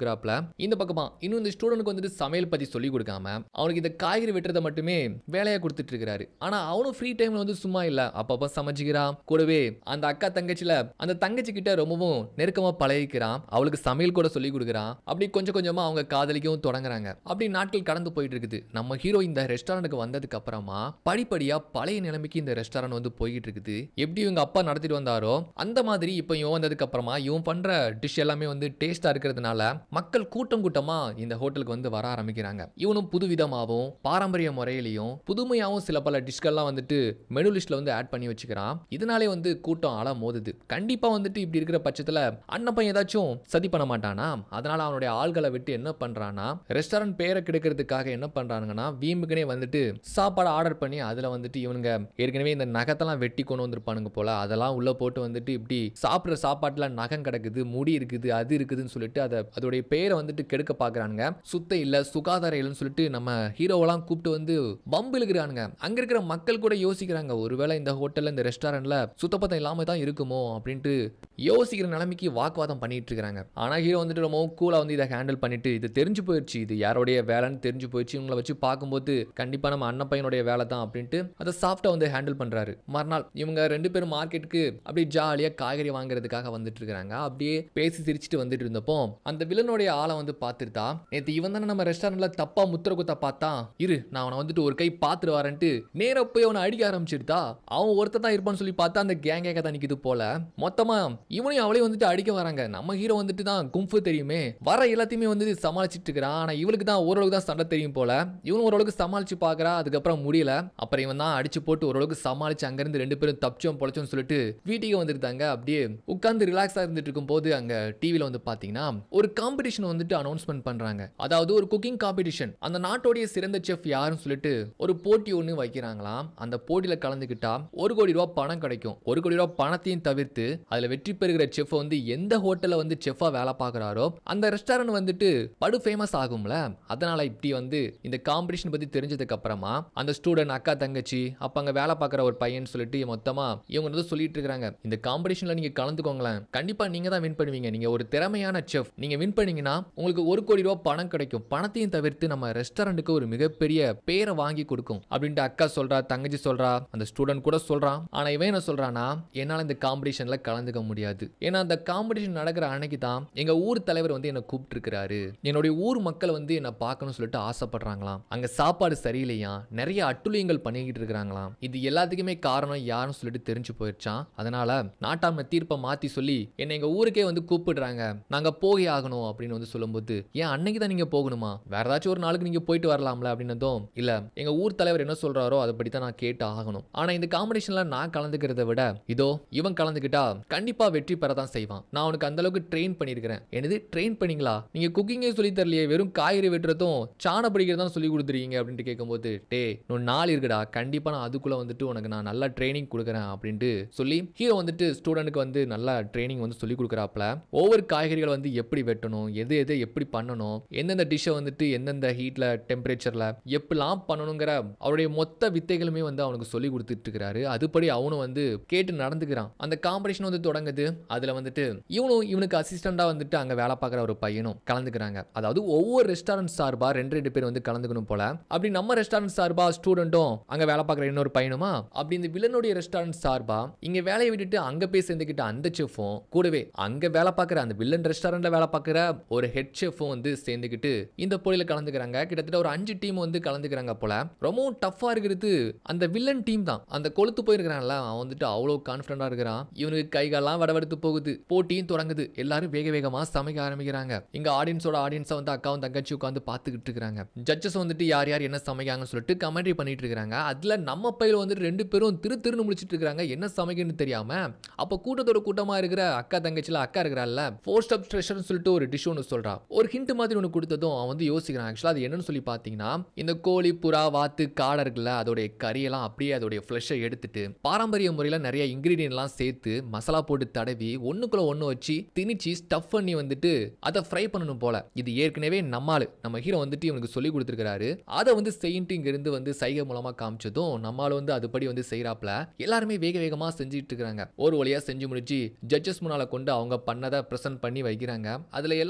கொடுக்குறாப்ல இந்த பக்கமா இன்னும் இந்த ஸ்டூடெண்ட்க்கு வந்துட்டு சமையல் பத்தி சொல்லி கொடுக்காம அவனுக்கு இந்த காய்கறி வெட்டுறதை மட்டுமே வேலையா கொடுத்துட்டு இருக்காரு ஆனா அவனும் ஃப்ரீ டைம்ல வந்து சும்மா இல்ல அப்பப்ப சமைச்சுக்கிறான் கூடவே அந்த அக்கா தங்கச்சில அந்த தங்கச்சி கிட்ட ரொம்பவும் நெருக்கமா பழகிக்கிறான் அவளுக்கு சமையல் கூட சொல்லி கொடுக்குறான் அப்படி கொஞ்சம் கொஞ்சமா அவங்க காதலிக்கவும் தொடங்குறாங்க அப்படி நாட்கள் கடந்து போயிட்டு இருக்குது நம்ம ஹீரோ இந்த ரெஸ்டாரண்ட்டுக்கு வந்ததுக்கு அப்புறமா படிப்படியா பழைய நிலைமைக்கு இந்த ரெஸ்டாரண்ட் வந்து போயிட்டு இருக்குது எப்படி இவங்க அப்பா நடத்திட்டு வந்தாரோ அந்த மாதிரி இப்போ இவன் வந்ததுக்கு அப்புறமா இவன் பண்ற டிஷ் எல்லாமே வந்து டேஸ்டா இருக்கிறதுனால மக்கள் கூட்டம் கூட்டமா இந்த ஹோட்டலுக்கு வந்து வர ஆரம்பிக்கிறாங்க இவனும் புதுவிதமாகவும் பாரம்பரிய முறையிலையும் புதுமையாகவும் சில பல டிஷ்கள்லாம் வந்துட்டு மெனு லிஸ்ட்ல வந்து ஆட் பண்ணி வச்சுக்கிறான் இதனாலே வந்து கூட்டம் அல மோதுது கண்டிப்பா வந்துட்டு இப்படி இருக்கிற பட்சத்துல அண்ணப்பன் ஏதாச்சும் சதி பண்ண மாட்டானா அதனால அவனுடைய ஆள்களை விட்டு என்ன பண்றானா ரெஸ்டாரண்ட் பேரை கெடுக்கிறதுக்காக என்ன பண்றானுங்கன்னா வீம்புக்குனே வந்துட்டு சாப்பாடு ஆர்டர் பண்ணி அதுல வந்துட்டு இவனுங்க ஏற்கனவே இந்த நகத்தெல்லாம் வெட்டி கொண்டு வந்திருப்பானுங்க போல அதெல்லாம் உள்ள போட்டு வந்துட்டு இப்படி சாப்பிட்ற சாப்பாட்டுல நகம் கிடக்குது முடி இருக்குது அது இருக்குதுன்னு சொல்லிட்டு அதை அதோடைய பேரை வந்துட்டு கெடுக்க பாக்குறானுங்க சுத்த இல்ல சுகாதார இல்லைன்னு சொல்லிட்டு நம்ம ஹீரோவெல்லாம் கூப்பிட்டு வந்து பம்பு இழுக்கிறானுங்க அங்க இருக்கிற மக்கள் கூட யோசிக்கிறாங்க ஒருவேளை இந்த ஹோட்டல்ல இந்த ரெஸ்டாரண்ட்ல சுத்தப்பத்தம் இல்லாம தான் இருக்குமோ அப்படின்ட்டு யோசிக்கிற நிலைமைக்கு வாக்குவாதம் பண்ணிட்டு இருக்காங்க ஆனா ஹீரோ வந்துட்டு ரொம்பவும் கூலா வந்து இதை ஹேண்டில் பண்ணிட்டு இது தெரிஞ்சு போயிடுச்சு இது யாருடைய வேலைன்னு தெரிஞ்சு போயிடுச்சு இவங்களை வச்சு பார்க்கும்போது கண்டிப்பா நம்ம அண்ணன் பையனுடைய வேலை தான் அப்படின்ட்டு அதை சாஃப்டா வந்து ஹேண்டில் பண்றாரு மறுநாள் இவங்க ரெண்டு பேரும் மார்க்கெட்டுக்கு அப்படியே ஜாலியா காய்கறி வாங்குறதுக்காக வந்துட்டு இருக்காங்க அப்படியே பேசி சிரிச்சுட்டு வந்துட்டு இருந்தப்போ அந்த வில்லனுடைய ஆளை வந்து பார்த்துட்டா நேத்து இவன் தானே நம்ம ரெஸ்டாரண்ட்ல தப்பா முத்திர குத்த பார்த்தா இரு நான் அவனை வந்துட்டு ஒரு கை பார்த்துட்டு வரேன்ட்டு நேரா போய் அவனை அடிக்க ஆரம்பிச்சிருந்தா அவன் ஒருத்தன் தான் இருப்பான்னு சொல்லி பார்த்தா அந்த கேங் கேங்க தான் நிக்குது போல மொத்தமா இவனையும் அவளையும் வந்துட்டு அடிக்க வராங்க நம்ம ஹீரோ வந்துட்டு தான் கும்ஃபு தெரியுமே வர எல்லாத்தையுமே வந்து சமாளிச்சிட்டு இருக்கிறான் ஆனா இவளுக்கு தான் ஓரளவுக்கு தான் சண்டை தெரியும் போல இவனும் ஓரளவுக்கு சமாளிச்சு பார்க்கறா அதுக்கப்புறம் முடியல அப்புறம் இவன் தான் அடிச்சு போட்டு ஓரளவுக்கு சமாளிச்சு அங்கிருந்து ரெண்டு பேரும் தப்பிச்சோம் பொழைச்சோம்னு சொல்லிட்டு வீட்டுக்கு வந்துருந்தாங்க அப்படியே உட்கார்ந்து ரிலாக்ஸா இருந்துட்டு இருக்கும்போது அங்க டிவில வந்து பாத்தீங்கன்னா ஒரு காம்படிஷன் வந்துட்டு அனௌன்ஸ்மெண்ட் பண்றாங்க அதாவது ஒரு குக்கிங் காம்படிஷன் அந்த நாட்டோடைய சிறந்த செஃப் யாருன்னு சொல்லிட்டு ஒரு போட்டி ஒன்று வைக்கிறாங்களாம் அந்த போட்டியில கலந்துக்கிட்டா ஒரு கோடி ரூபாய் பணம் கிடைக்கும் ஒரு கோடி ரூபாய் பணத்தையும் தவிர்த்து அதுல வெற்றி பெறுகிற செஃப் வந்து எந்த ஹோட்டல்ல வந்து செஃப்பா வேலை பார்க்கறாரோ அந்த ரெஸ்டாரண்ட் வந்துட்டு படு ஃபேமஸ் ஆகும்ல அதனால இப்படி வந்து இந்த காம்படிஷன் பத்தி தெரிஞ்சதுக்கு அப்புறமா அந்த ஸ்டூடெண்ட் அக்கா தங்கச்சி அப்ப அங்க வேலை பார்க்குற ஒரு பையன் சொல்லிட்டு மொத்தமா இவங்க வந்து சொல்லிட்டு இருக்காங்க இந்த காம்படிஷன்ல நீங்க கலந்துக்கோங்களேன் கண்டிப்பா நீங்க தான் வின் பண்ணுவீங்க நீங்க ஒரு திறமையான செஃப் நீங்க வின் பண்ணீங்கன்னா உங்களுக்கு ஒரு கோடி ரூபாய் பணம் கிடைக்கும் பணத்தையும் தவிர்த்து நம்ம ரெஸ்டாரண்ட்டுக்கு ஒரு மிகப்பெரிய பேரை வாங்கி கொடுக்கும் அப்படின்ட்டு அக்கா சொல்றா தங்கச்சி சொல்றா அந்த ஸ்டூடெண்ட் கூட சொல்றான் ஆனா இவன் என்ன சொல்றானா என்னால இந்த காம்படிஷன்ல கலந்துக்க முடியாது ஏன்னா அந்த காம்படிஷன் நடக்கிற அன்னைக்கு தான் எங்க ஊர் தலைவர் வந்து என்ன கூப்பிட்டு இருக்கிறாரு என்னுடைய ஊர் மக்கள் வந்து என்ன பார்க்கணும்னு சொல்லிட்டு ஆசைப்படுறாங்களாம் அங்க சாப்பாடு சரியில்லையா நிறைய அட்டுழியங்கள் பண்ணிக்கிட்டு இருக்கிறாங்களாம் இது எல்லாத்துக்குமே காரணம் யாருன்னு சொல்லிட்டு தெரிஞ்சு போயிடுச்சான் அதனால நாட்டாம தீர்ப்பை மாத்தி சொல்லி என்னை எங்க ஊருக்கே வந்து கூப்பிடுறாங்க நாங்க போகே ஆகணும் அப்படின்னு வந்து சொல்லும்போது ஏன் அன்னைக்கு தான் நீங்க போகணுமா வேற ஏதாச்சும் ஒரு நாளுக்கு நீங்க போயிட்டு வரலாம்ல அப்படின்னதும் இல்ல எங்க ஊர் தலைவர் என்ன சொல்றாரோ அதை தான் நான் கேட்டு ஆகணும் ஆனா இந்த காம்படிஷன்ல நான் கலந்துக்கிறத விட இதோ இவன் கலந்துக்கிட்டா கண்டிப்பா வெற்றி பெற தான் செய்வான் நான் உனக்கு அந்த அளவுக்கு ட்ரெயின் பண்ணியிருக்கிறேன் என்னது ட்ரெயின் பண்ணீங்களா நீங்க குக்கிங்கே சொல்லி தரலையே வெறும் காய்கறி வெட்டுறதும் சாண பிடிக்கிறதும் சொல்லி கொடுத்துருக்கீங்க அப்படின்ட்டு கேட்கும்போது டே இன்னும் நாள் இருக்குடா கண்டிப்பா நான் அதுக்குள்ள வந்துட்டு உனக்கு நான் நல்லா ட்ரைனிங் கொடுக்குறேன் அப்படின்ட்டு சொல்லி ஹீரோ வந்துட்டு ஸ்டூடெண்ட்டுக்கு வந்து நல்லா ட்ரைனிங் வந்து சொல்லி கொடுக்குறாப்ல ஒவ்வொரு காய்கறிகளை வந்து எப்படி வெட்டணும் எது எது எப்படி பண்ணணும் எந்தெந்த டிஷ்ஷை வந்துட்டு எந்தெந்த ஹீட்ல டெம்பரேச்சர்ல எப்படிலாம் பண்ணணுங்கிற அவருடைய மொத்த வித்தைகளுமே வந்து அவனுக்கு சொல்லி கொடுத்துட்டு இருக்கிறாரு அதுபடி அவனும் வந்து கேட்டு நடந்துக்கிறான் அந்த காம்படிஷன் வந்து தொடங்குது அதுல வந்துட்டு இவனும் இவனுக்கு அசிஸ்டண்டா வந்துட்டு அங்க வேலை பார்க்குற ஒரு பையனும் கலந்துக்கிறாங்க அதாவது ஒவ்வொரு ரெஸ்டாரண்ட் சார்பா ரெண்டு ரெண்டு பேர் வந்து கலந்துக்கணும் போல அப்படி நம்ம ரெஸ்டாரண்ட் சார்பா ஸ்டூடெண்ட்டும் அங்க வேலை பார்க்குற இன்னொரு பையனுமா அப்படி இந்த வில்லனுடைய ரெஸ்டாரண்ட் சார்பா இங்க வேலையை விட்டுட்டு அங்க போய் சேர்ந்துக்கிட்ட அந்த செஃப்பும் கூடவே அங்க வேலை பார்க்குற அந்த வில்லன் ரெஸ்டாரண்ட்ல வேலை பார்க்குற ஒரு ஹெட் செஃப்பும் வந்து சேர்ந்துக்கிட்டு இந்த போட்டியில கலந்துக்கிறாங்க கிட்டத்தட்ட ஒரு அஞ்சு டீம் வந்து கலந்துக்கிறாங்க போல ரொம்பவும் டஃப்பா இருக்கிறது அந்த வில்லன் டீம் தான் அந்த கொளுத்து போயிருக்கிறான்ல அவன் வந்துட்டு அவ்வளோ கான்ஃபிடண்டா இருக்கிறான் இவனுக்கு கைகாலாம் வடவெடுத்து போகுது போட்டியும் தொடங்குது எல்லாரும் வேக வேகமா சமைக்க ஆரம்பிக்கிறாங்க இங்க ஆடியன்ஸோட ஆடியன்ஸை வந்து அக்காவும் தங்கச்சி உட்காந்து பார்த்துக்கிட்டு இருக்காங்க ஜட்ஜஸ் வந்துட்டு யார் யார் என்ன சமைக்காங்கன்னு சொல்லிட்டு கமெண்ட்ரி பண்ணிட்டு இருக்காங்க அதுல நம்ம பையில வந்துட்டு ரெண்டு பேரும் திரு திருன்னு முடிச்சிட்டு இருக்காங்க என்ன சமைக்கணும்னு தெரியாம அப்ப கூட்டத்தோட கூட்டமா இருக்கிற அக்கா தங்கச்சில அக்கா இருக்கிறாள்ல ஃபோர் ஸ்டெப் ஸ்ட்ரெஷர்னு சொல்லிட்டு ஒரு டிஷ் ஒன்று சொல்றா ஒரு ஹிண்ட் மாதிரி ஒன்று கொடுத்ததும் அவன் வந்து யோசிக்கிறான் ஆக்சுவலாக அது என்னன்னு சொல்லி பார்த்தீங்கன்னா இந்த கோழி புறா வாத்து காடை இருக்குல்ல அதோடைய கறியெல்லாம் அப்படியே அதோடைய ஃப்ளஷை எடுத்துட்டு பாரம்பரிய முறையில் நிறைய இன்கிரீடியன்ட்லாம் சேர்த்து மசாலா போட்டு தடவி ஒண்ணுக்குள்ள ஒன்று வச்சு திணிச்சு ஸ்டஃப் பண்ணி வந்துட்டு அதை ஃப்ரை பண்ணணும் போல இது ஏற்கனவே நம்மாளு நம்ம ஹீரோ வந்துட்டு இவனுக்கு சொல்லி கொடுத்துருக்காரு அதை வந்து செய்யிட்டு இங்கிருந்து வந்து சைகை மூலமா காமிச்சதும் நம்மால் வந்து அதுபடி வந்து செய்யறாப்ல எல்லாருமே வேக வேகமா செஞ்சுட்டு இருக்காங்க ஒரு வழியா செஞ்சு முடிச்சு ஜட்ஜஸ் முன்னால கொண்டு அவங்க பண்ணதை ப்ரெசென்ட் பண்ணி வைக்கிறாங்க அதுல எல்லா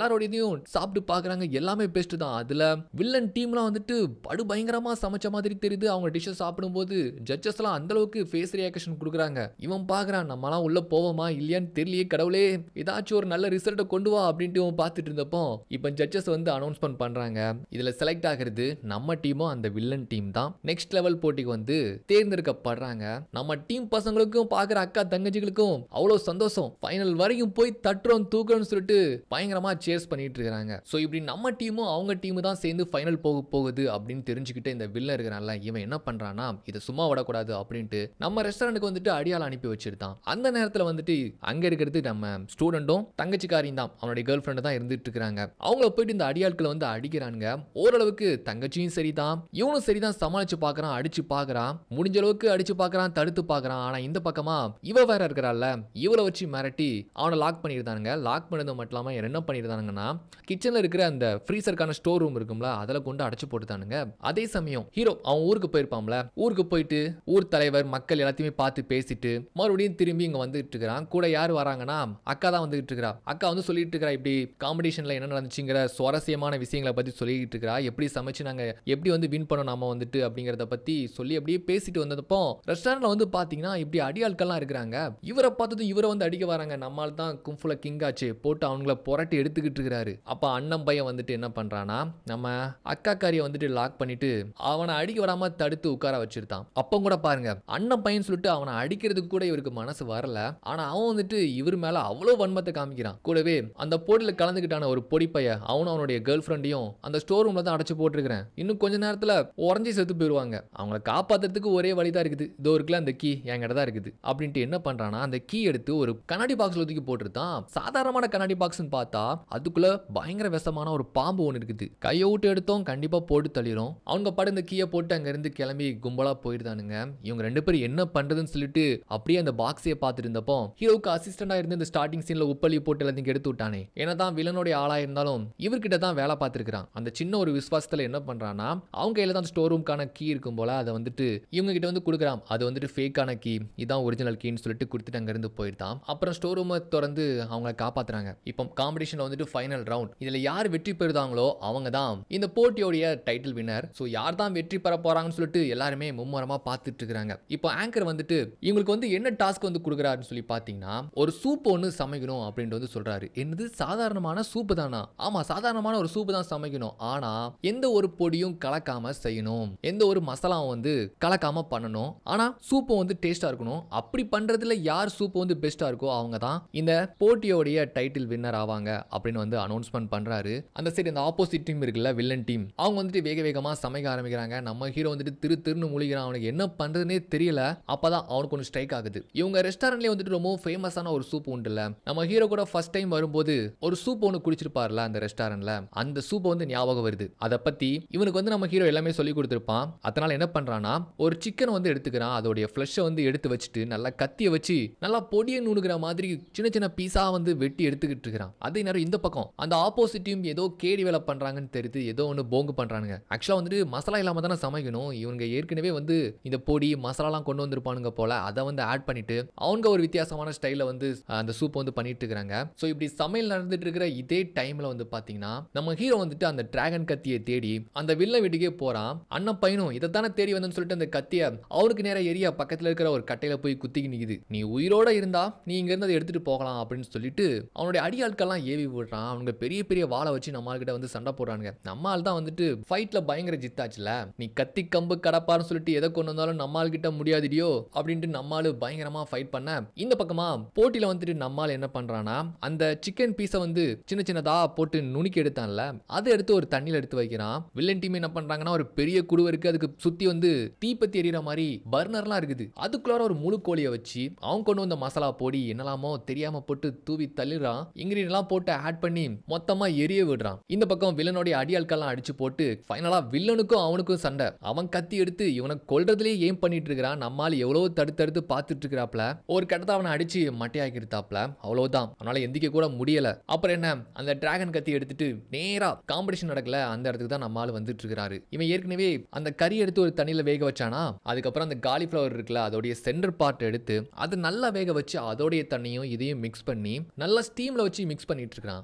எல்லாரோடையும் சாப்பிட்டு பார்க்குறாங்க எல்லாமே பெஸ்ட் தான் அதில் வில்லன் டீம்லாம் வந்துட்டு படு பயங்கரமாக சமைச்ச மாதிரி தெரியுது அவங்க டிஷ்ஷை சாப்பிடும்போது ஜட்ஜஸ்லாம் அந்த அளவுக்கு ஃபேஸ் ரியாக்ஷன் கொடுக்குறாங்க இவன் பார்க்குறான் நம்மலாம் உள்ள போவோமா இல்லையான்னு தெரியலையே கடவுளே ஏதாச்சும் ஒரு நல்ல ரிசல்ட்டை கொண்டு வா அப்படின்ட்டு இவன் பார்த்துட்டு இருந்தப்போ இப்போ ஜட்ஜஸ் வந்து அனௌன்ஸ்மெண்ட் பண்ணுறாங்க இதில் செலக்ட் ஆகிறது நம்ம டீமும் அந்த வில்லன் டீம் தான் நெக்ஸ்ட் லெவல் போட்டிக்கு வந்து தேர்ந்தெடுக்கப்படுறாங்க நம்ம டீம் பசங்களுக்கும் பார்க்குற அக்கா தங்கச்சிகளுக்கும் அவ்வளோ சந்தோஷம் ஃபைனல் வரைக்கும் போய் தட்டுறோம் தூக்குறோம்னு சொல்லிட்டு பயங்கரமாக சேர்ஸ் பண்ணிட்டு இருக்காங்க ஸோ இப்படி நம்ம டீமும் அவங்க டீமு தான் சேர்ந்து ஃபைனல் போக போகுது அப்படின்னு தெரிஞ்சுக்கிட்டு இந்த வில்லன் இருக்கிறான்ல இவன் என்ன பண்ணுறான்னா இதை சும்மா விடக்கூடாது அப்படின்ட்டு நம்ம ரெஸ்டாரண்ட்டுக்கு வந்துட்டு அடியால் அனுப்பி வச்சிருந்தான் அந்த நேரத்தில் வந்துட்டு அங்கே இருக்கிறது நம்ம ஸ்டூடெண்ட்டும் தங்கச்சிக்காரியும் தான் அவனுடைய கேர்ள் ஃப்ரெண்டு தான் இருந்துட்டு இருக்கிறாங்க அவங்கள போயிட்டு இந்த அடியாட்களை வந்து அடிக்கிறானுங்க ஓரளவுக்கு தங்கச்சியும் சரிதான் இவனும் சரிதான் சமாளிச்சு பார்க்கறான் அடிச்சு பார்க்கறான் முடிஞ்ச அளவுக்கு அடிச்சு பார்க்கறான் தடுத்து பார்க்கறான் ஆனா இந்த பக்கமா இவ வேற இருக்கிறாள்ல இவளை வச்சு மிரட்டி அவனை லாக் பண்ணியிருந்தானுங்க லாக் பண்ணது மட்டும் இல்லாமல் என்ன பண்ணியிருந்தானுங்கன்னா கிச்சனில் இருக்கிற அந்த ஃப்ரீசருக்கான ஸ்டோர் ரூம் இருக்கும்ல அதில் கொண்டு அடைச்சு போட்டுட்டானுங்க அதே சமயம் ஹீரோ அவன் ஊருக்கு போயிருப்பான்ல ஊருக்கு போயிட்டு ஊர் தலைவர் மக்கள் எல்லாத்தையுமே பார்த்து பேசிட்டு மறுபடியும் திரும்பி இங்கே வந்துட்டு இருக்கிறான் கூட யார் வராங்கன்னா அக்கா தான் வந்துகிட்டு இருக்கிறா அக்கா வந்து சொல்லிட்டு இருக்கிறா இப்படி காம்படிஷனில் என்ன நடந்துச்சுங்கிற சுவாரஸ்யமான விஷயங்களை பற்றி சொல்லிட்டு இருக்கிறா எப்படி சமைச்சு நாங்கள் எப்படி வந்து வின் பண்ணோம் நாம வந்துட்டு அப்படிங்கிறத பற்றி சொல்லி அப்படியே பேசிட்டு வந்தப்போ ரெஸ்டாரண்ட்ல வந்து பார்த்தீங்கன்னா இப்படி அடியாட்கள்லாம் இருக்கிறாங்க இவரை பார்த்ததும் இவரை வந்து அடிக்க வராங்க நம்மால் தான் கும்ஃபுல கிங் ஆச்சு போட்டு அவங்கள புரட்டி எடுத்துக்கிட்டு இருக்கிறாரு அப்போ அண்ணன் பையன் வந்துட்டு என்ன பண்ணுறான்னா நம்ம அக்கா காரியை வந்துட்டு லாக் பண்ணிட்டு அவனை அடிக்க விடாம தடுத்து உட்கார வச்சிருந்தான் அப்போ கூட பாருங்க அண்ணன் பையன் சொல்லிட்டு அவனை அடிக்கிறதுக்கு கூட இவருக்கு மனசு வரல ஆனா அவன் வந்துட்டு இவர் மேல அவ்வளோ வன்மத்தை காமிக்கிறான் கூடவே அந்த போட்டியில் கலந்துக்கிட்டான ஒரு பொடி பையன் அவனும் அவனுடைய கேர்ள் ஃப்ரெண்டையும் அந்த ஸ்டோர் ரூம்ல தான் அடைச்சு போட்டிருக்கிறேன் இன்னும் கொஞ்ச நேரத்துல உறைஞ்சி செத்து போயிடுவாங்க அவங்கள காப்பாத்துறதுக்கு ஒரே வழி தான் இருக்குது இதோ இருக்குல்ல அந்த கீ என்கிட்ட தான் இருக்குது அப்படின்ட்டு என்ன பண்றானா அந்த கீ எடுத்து ஒரு கண்ணாடி பாக்ஸ்ல தூக்கி போட்டுருந்தான் சாதாரணமான கண்ணாடி பாக்ஸ்னு பார்த்தா அதுக்குள்ள பயங்கர விஷமான ஒரு பாம்பு ஒன்று இருக்குது கையை விட்டு எடுத்தோம் கண்டிப்பா போட்டு தள்ளிரும் அவங்க படம் இந்த கீயை போட்டு அங்க இருந்து கிளம்பி கும்பலா போயிடுதானுங்க இவங்க ரெண்டு பேரும் என்ன பண்றதுன்னு சொல்லிட்டு அப்படியே அந்த பாக்ஸையே பார்த்துட்டு இருந்தப்போ ஹீரோக்கு அசிஸ்டண்டா இருந்து இந்த ஸ்டார்டிங் சீன்ல உப்பள்ளி போட்டு எல்லாத்தையும் எடுத்து விட்டானே ஏன்னா தான் வில்லனுடைய ஆளா இருந்தாலும் இவர்கிட்ட தான் வேலை பார்த்துருக்கான் அந்த சின்ன ஒரு விசுவாசத்துல என்ன பண்றான்னா அவங்க கையில தான் ஸ்டோர் ரூம்க்கான கீ இருக்கும் போல அதை வந்துட்டு இவங்க கிட்ட வந்து கொடுக்குறான் அது வந்துட்டு ஃபேக்கான கீ இதான் ஒரிஜினல் கீன்னு சொல்லிட்டு கொடுத்துட்டு அங்கிருந்து போயிட்டான் அப்புறம் ஸ்டோர் ரூமை திறந்து அவங்கள காப்பாத்துறாங்க இப்போ காம்படிஷன்ல வந்துட்டு ஃபைனல் ரவுண்ட் இதுல யார் வெற்றி பெறுதாங்களோ அவங்க தான் இந்த போட்டியோடைய டைட்டில் வின்னர் ஸோ யார் தான் வெற்றி பெற போறாங்கன்னு சொல்லிட்டு எல்லாருமே மும்மரமா பார்த்துட்டு இருக்காங்க இப்போ ஆங்கர் வந்துட்டு இவங்களுக்கு வந்து என்ன டாஸ்க் வந்து கொடுக்குறாருன்னு சொல்லி பார்த்தீங்கன்னா ஒரு சூப் ஒன்று சமைக்கணும் அப்படின்ட்டு வந்து சொல்றாரு என்னது சாதாரணமான சூப்பு தானா ஆமா சாதாரணமான ஒரு சூப்பு தான் சமைக்கணும் ஆனா எந்த ஒரு பொடியும் கலக்காம செய்யணும் எந்த ஒரு மசாலாவும் வந்து கலக்காம பண்ணணும் ஆனா சூப்பு வந்து டேஸ்டா இருக்கணும் அப்படி பண்றதுல யார் சூப்பு வந்து பெஸ்டா இருக்கோ அவங்க தான் இந்த போட்டியோடைய டைட்டில் வின்னர் ஆவாங்க அப்படின்னு வந்து அனௌன்ஸ்மெண்ட் பண்றாரு அந்த சைடு இந்த ஆப்போசிட் டீம் இருக்குல்ல வில்லன் டீம் அவங்க வந்துட்டு வேக வேகமா சமைக்க ஆரம்பிக்கிறாங்க நம்ம ஹீரோ வந்துட்டு திரு திருன்னு முழிக்கிறான் அவனுக்கு என்ன பண்றதுனே தெரியல அப்பதான் அவனுக்கு ஒன்று ஸ்ட்ரைக் ஆகுது இவங்க ரெஸ்டாரண்ட்லயே வந்துட்டு ரொம்ப ஃபேமஸான ஒரு சூப் உண்டுல நம்ம ஹீரோ கூட ஃபர்ஸ்ட் டைம் வரும்போது ஒரு சூப் ஒன்று குடிச்சிருப்பார்ல அந்த ரெஸ்டாரண்ட்ல அந்த சூப் வந்து ஞாபகம் வருது அதை பத்தி இவனுக்கு வந்து நம்ம ஹீரோ எல்லாமே சொல்லி கொடுத்துருப்பான் அதனால என்ன பண்றான்னா ஒரு சிக்கன் வந்து எடுத்துக்கிறான் அதோடைய ஃப்ளஷை வந்து எடுத்து வச்சுட்டு நல்லா கத்தியை வச்சு நல்லா பொடியை நுணுகிற மாதிரி சின்ன சின்ன பீஸா வந்து வெட்டி எடுத்துக்கிட்டு இருக்கிறான் அதே நேரம் இந்த பக்கம் அந்த ஆப்போசிட் டீம் ஏதோ கேடி வேலை பண்றாங்கன்னு தெரியுது ஏதோ ஒன்று போங்கு பண்றானுங்க ஆக்சுவலா வந்துட்டு மசாலா இல்லாம தானே சமைக்கணும் இவங்க ஏற்கனவே வந்து இந்த பொடி மசாலாலாம் கொண்டு வந்திருப்பானுங்க போல அதை வந்து ஆட் பண்ணிட்டு அவங்க ஒரு வித்தியாசமான ஸ்டைல வந்து அஹ், அந்த சூப் வந்து பண்ணிட்டு இருக்காங்க ஸோ இப்படி சமையல் நடந்துட்டு இருக்கிற இதே டைம்ல வந்து பாத்தீங்கன்னா நம்ம ஹீரோ வந்துட்டு அந்த டிராகன் கத்தியை தேடி அந்த வில்ல வீட்டுக்கே போறான் அண்ணன் பையனும் இதை தானே தேடி வந்தேன்னு சொல்லிட்டு அந்த கத்தியை அவருக்கு நேரம் ஏரியா பக்கத்துல இருக்கிற ஒரு கட்டையில போய் குத்திக்கு நிக்குது நீ உயிரோட இருந்தா நீ இங்க இருந்து அதை எடுத்துட்டு போகலாம் அப்படின்னு சொல்லிட்டு அவனுடைய அடியாட்கள்லாம் ஏவி விடுறான் அவனுங்க பெரிய பெரிய வாளை வச்சு நம்ம ஆள்கிட்ட வந்து சண்டை போடுறானுங்க நம்ம ஆள் தான் வந்துட்டு ஃபைட்ல பயங்கர ஜித்தாச்சுல நீ கத்தி கம்பு கடப்பாருன்னு சொல்லிட்டு எதை கொண்டு வந்தாலும் நம்ம ஆள் கிட்ட முடியாதுடியோ அப்படின்ட்டு நம்ம ஆளு பயங்கரமா ஃபைட் பண்ண இந்த பக்கமா போட்டியில வந்துட்டு நம்ம ஆள் என்ன பண்றானா அந்த சிக்கன் பீஸை வந்து சின்ன சின்னதா போட்டு நுணுக்கி எடுத்தான்ல அதை எடுத்து ஒரு தண்ணியில எடுத்து வைக்கிறான் வில்லன் டீம் என்ன பண்றாங்கன்னா ஒரு பெரிய குடுவை இருக்கு அதுக்கு சுத்தி வந்து தீப்பத்தி எரியற மாதிரி பர்னர்லாம் இருக்குது அதுக்குள்ளார ஒரு முழு கோழியை வச்சு அவன் கொண்டு வந்த மசாலா பொடி என்னலாமோ தெரியாம போட்டு தூவி தள்ளிடுறான் இன்கிரீடியன்லாம் போட்டு ஆட் பண்ணி மொத்தமா எரிய விடுறான் இந்த பக்கம் வில்லனுடைய அடியாட்கள்லாம் அடிச்சு போட்டு ஃபைனலா வில்லனுக்கும் அவனுக்கும் சண்டை அவன் கத்தி எடுத்து இவனை கொல்றதுலயே ஏம் பண்ணிட்டு இருக்கிறான் நம்மால் எவ்வளவு தடுத்தடுத்து பார்த்துட்டு இருக்கிறாப்ல ஒரு கட்டத்தை அவனை அடிச்சு மட்டையாக்கிருத்தாப்ல அவ்வளவுதான் அவனால எந்திக்க கூட முடியல அப்புறம் என்ன அந்த டிராகன் கத்தி எடுத்துட்டு நேரா காம்படிஷன் நடக்கல அந்த இடத்துக்கு தான் நம்ம ஆள் வந்துட்டு இருக்கிறாரு இவன் ஏற்கனவே அந்த கறி எடுத்து ஒரு தண்ணியில வேக வச்சானா அதுக்கப்புறம் அந்த காலிஃப்ளவர் இருக்குல்ல அதோடைய சென்டர் பார்ட் எடுத்து அது நல்லா வேக வச்சு அதோடைய தண்ணியும் இதையும் மிக்ஸ் பண்ணி நல்லா ஸ்டீம்ல வச்சு மிக்ஸ் பண்ணிட்டு இருக்கான்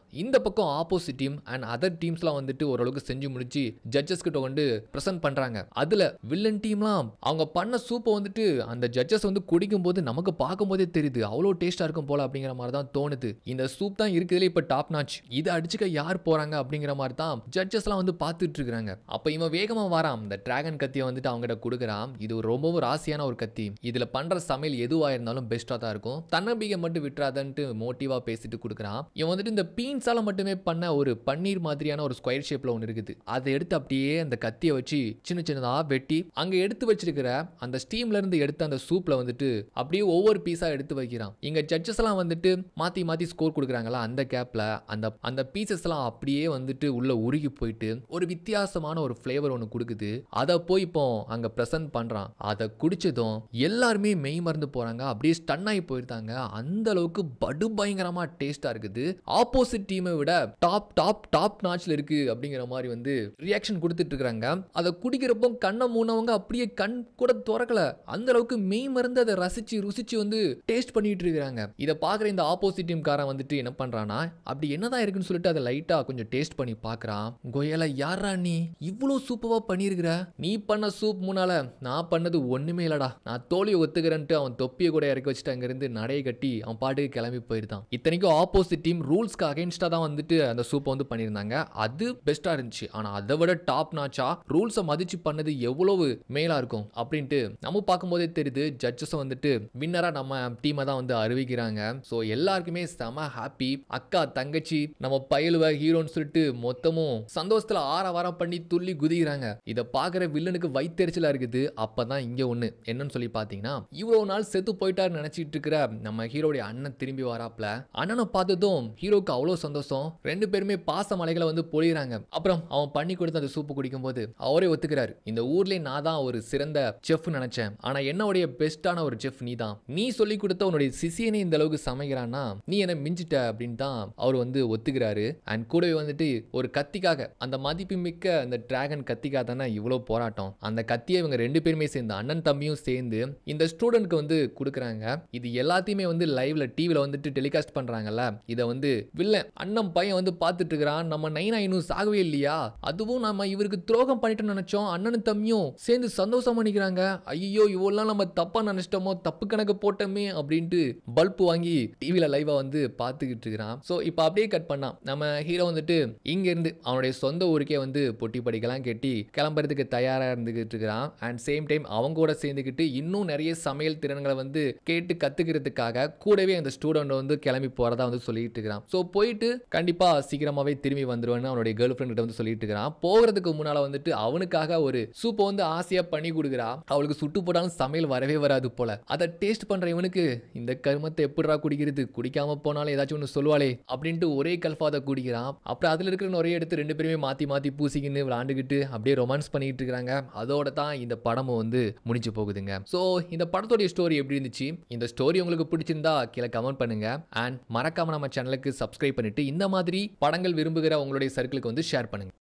இந்த பக்கம் ஆப்போசிட் டீம் அண்ட் அதர் டீம்ஸ்லாம் வந்துட்டு ஓரளவுக்கு செஞ்சு முடிச்சு ஜட்ஜஸ் கிட்ட வந்து ப்ரெசென்ட் பண்றாங்க அதுல வில்லன் டீம்லாம் அவங்க பண்ண சூப்பை வந்துட்டு அந்த ஜட்ஜஸ் வந்து குடிக்கும் போது நமக்கு பார்க்கும்போதே தெரியுது அவ்வளோ டேஸ்டா இருக்கும் போல அப்படிங்கிற மாதிரி தான் தோணுது இந்த சூப் தான் இருக்குதுல இப்போ டாப் நாச் இதை அடிச்சுக்க யார் போறாங்க அப்படிங்கிற மாதிரி தான் ஜட்ஜஸ்லாம் வந்து பார்த்துட்டு இருக்காங்க அப்போ இவன் வேகமா வரான் இந்த டிராகன் கத்தியை வந்துட்டு அவங்ககிட்ட கொடுக்குறான் இது ஒரு ரொம்பவும் ராசியான ஒரு கத்தி இதுல பண்ற சமையல் எதுவா இருந்தாலும் பெஸ்டா தான் இருக்கும் தன்னம்பிக்கை மட்டும் விட்டுறாதன்ட்டு மோட்டிவா பேசிட்டு கொடுக்குறான் இவன் வந்துட்டு இந்த பீன்ஸால மட்டுமே பண்ண ஒரு பன்னீர் மாதிரியான ஒரு ஸ்கொயர் ஷேப்ல ஒன்று இருக்குது அதை எடுத்து அப்படியே அந்த கத்தியை வச்சு சின்ன சின்னதா வெட்டி அங்க எடுத்து வச்சிருக்கிற அந்த ஸ்டீம்ல இருந்து எடுத்த அந்த சூப்ல வந்துட்டு அப்படியே ஒவ்வொரு பீஸா எடுத்து வைக்கிறான் இங்க ஜட்ஜஸ் எல்லாம் வந்துட்டு மாத்தி மாத்தி ஸ்கோர் கொடுக்குறாங்களா அந்த கேப்ல அந்த அந்த பீசஸ் எல்லாம் அப்படியே வந்துட்டு உள்ள உருகி போயிட்டு ஒரு வித்தியாசமான ஒரு ஃப்ளேவர் ஒன்று கொடுக்குது அதை போய் இப்போ அங்க ப்ரெசென்ட் பண்றான் அதை குடிச்சதும் எல்லாருமே மெய் மறந்து போறாங்க அப்படியே ஸ்டன் ஆகி போயிருந்தாங்க அந்த அளவுக்கு படு பயங்கரமா டேஸ்டா இருக்குது ஆப்போசிட் டீமை விட டாப் டாப் டாப் நாச்ல இருக்கு அப்படிங்கிற மாதிரி வந்து ரியாக்ஷன் கொடுத்துட்டு இருக்காங்க அதை குடிக்கிறப்போ கண்ணை மூணவங்க அப்படியே கண் கூட திறக்கல அந்த அளவுக்கு மெய் மறந்து அதை ரசிச்சு ருசிச்சு வந்து டேஸ்ட் பண்ணிட்டு இருக்காங்க இதை பார்க்குற இந்த ஆப்போசிட் டீம்காரன் வந்துட்டு என்ன பண்றானா அப்படி என்னதான் இருக்குன்னு சொல்லிட்டு அதை லைட்டா கொஞ்சம் டேஸ்ட் பண்ணி பார்க்கறான் கொயல யாரா நீ இவ்வளோ சூப்பரா பண்ணியிருக்கிற நீ பண்ண சூப் முன்னால நான் பண்ணது ஒண்ணுமே இல்லடா நான் தோல்வியை ஒத்துக்கிறேன்ட்டு அவன் தொப்பியை கூட இறக்கி வச்சுட்டு அங்கிருந்து நடைய கட்டி அவன் பாட்டுக்கு கிளம்பி போயிருந்தான் இத்தனைக்கும் ஆப்போசிட் டீம் ரூல்ஸ்க்கு அகைன்ஸ்டா தான் வந்துட்டு அந்த சூப்பை வந்து பண்ணியிருந்தாங்க அது பெஸ்டா இருந்துச்சு ஆனா அதை விட டாப் நாச்சா ரூல்ஸை மதிச்சு பண்ணது எவ்வளவு மேலா இருக்கும் அப்படின்ட்டு நம்ம பார்க்கும்போதே தெரியுது ஜட்ஜஸ் வந்துட்டு வின்னரா நம்ம டீமை தான் வந்து அறிவிக்கிறாங்க ஸோ எல்லாருக்குமே செம ஹாப்பி அக்கா தங்கச்சி நம்ம பயலுவ ஹீரோன்னு சொல்லிட்டு மொத்தமும் சந்தோஷத்துல ஆரவாரம் பண்ணி துள்ளி குதிக்கிறாங்க இதை பார்க்குற வில்லனுக்கு வைத்தெரிச்சலா இருக்குது அப்பதான் இங்க ஒண்ணு என்னன்னு சொல்லி பார்த்தீங்கன்னா இவ்வளவு நாள் செத்து போயிட்டாருன்னு நினைச்சிட்டு இருக்கிற நம்ம ஹீரோடைய அண்ணன் திரும்பி வராப்ல அண்ணனை பார்த்ததும் ஹீரோக்கு அவ்வளோ சந்தோஷம் ரெண்டு பேருமே பாச மலைகளை வந்து பொழிகிறாங்க அப்புறம் அவன் பண்ணி கொடுத்த அந்த சூப்பு குடிக்கும்போது அவரே ஒத்துக்கிறாரு இந்த ஊர்லயே நான் தான் ஒரு சிறந்த செஃப் நினைச்சேன் ஆனா என்னுடைய பெஸ்டான ஒரு செஃப் நீ தான் நீ சொல்லி கொடுத்த உன்னுடைய சிசியனே இந்த அளவுக்கு சமைக்கிறான்னா நீ என்ன மிஞ்சிட்ட அப்படின்னு தான் அவர் வந்து ஒத்துக்கிறாரு அண்ட் கூடவே வந்துட்டு ஒரு கத்திக்காக அந்த மதிப்பு மிக்க அந்த டிராகன் கத்திக்காக தானே இவ்வளோ போராட்டம் அந்த கத்தியை இவங்க ரெண்டு பேருமே சேர்ந்து அண்ணன் தம்பியும் சேர்ந்து இந்த ஸ்டூடெண்ட்க்கு வந்து கொடுக்குறாங்க இது எல்லாத்தையுமே வந்து லைவ்ல டிவியில் வந்துட்டு டெலிகாஸ்ட் பண்றாங்கல்ல இதை வந்து வில்லன் அண்ணன் பையன் வந்து பார்த்துட்டு இருக்கிறான் நம்ம நைனா இன்னும் சாகவே இல்லையா அதுவும் நம்ம இவருக்கு துரோகம் பண்ணிட்டோம்னு நினைச்சோம் அண்ணனும் தம்பியும் சேர்ந்து சந்தோஷம் பண்ணிக்கிறாங்க ஐயோ இவ்வளோலாம் நம்ம தப்பா நினைச்சிட்டோமோ தப்பு கணக்கு போட்டோமே அப்படின்ட்டு பல்ப் வாங்கி டிவியில் லைவா வந்து பார்த்துக்கிட்டு இருக்கிறான் ஸோ இப்போ அப்படியே கட் பண்ணான் நம்ம ஹீரோ வந்துட்டு இங்க இருந்து அவனுடைய சொந்த ஊருக்கே வந்து பொட்டி படிக்கலாம் கட்டி கிளம்புறதுக்கு தயாரா இருந்துகிட்டு இருக்கிறான் அண்ட் சேம் டைம் அவங்க கூட சேர்ந்துக்கிட்டு இன்னும் நிறைய சமையல் திறன்களை வந்து கேட்டு கத்துக்கிறதுக்காக கூடவே அந்த ஸ்டூடெண்ட் வந்து கிளம்பி போறதா வந்து சொல்லிட்டு இருக்கிறான் ஸோ போயிட்டு கண்டிப்பா சீக்கிரமாவே திரும்பி வந்துருவேன்னு அவனுடைய கேர்ள் ஃப்ரெண்ட் கிட்ட வந்து சொல்லிட்டு இருக்கிறான் போகிறதுக்கு முன்னால வந்துட்டு அவனுக்காக ஒரு சூப்பை வந்து ஆசையா பண்ணி கொடுக்குறா அவளுக்கு சுட்டு போட்டாலும் சமையல் வரவே வராது போல அதை டேஸ்ட் பண்ற இவனுக்கு இந்த கருமத்தை எப்படிடா குடிக்கிறது குடிக்காம போனாலும் ஏதாச்சும் ஒன்று சொல்லுவாளே அப்படின்ட்டு ஒரே கல்ஃபாத குடிக்கிறான் அப்புறம் அதுல இருக்கிற நிறைய எடுத்து ரெண்டு பேருமே மாத்தி மாத்தி பூசிக்கின்னு விளாண்டுக்கிட்டு அப்படியே ரொமான்ஸ் பண்ணிட்டு இருக்காங்க அதோட தான் இந்த படமும் வந்து முடிஞ்சு போகுதுங்க ஸோ இந்த படத்தோடைய ஸ்டோரி எப்படி இருந்துச்சு இந்த ஸ்டோரி உங்களுக்கு பிடிச்சிருந்தா கீழே கமெண்ட் பண்ணுங்க அண்ட் மறக்காம நம்ம சேனலுக்கு சப்ஸ்கிரைப் பண்ணிட்டு இந்த மாதிரி படங்கள் விரும்புகிற உங்களுடைய சர்க்கிளுக்கு வந்து ஷேர் பண்ணுங்க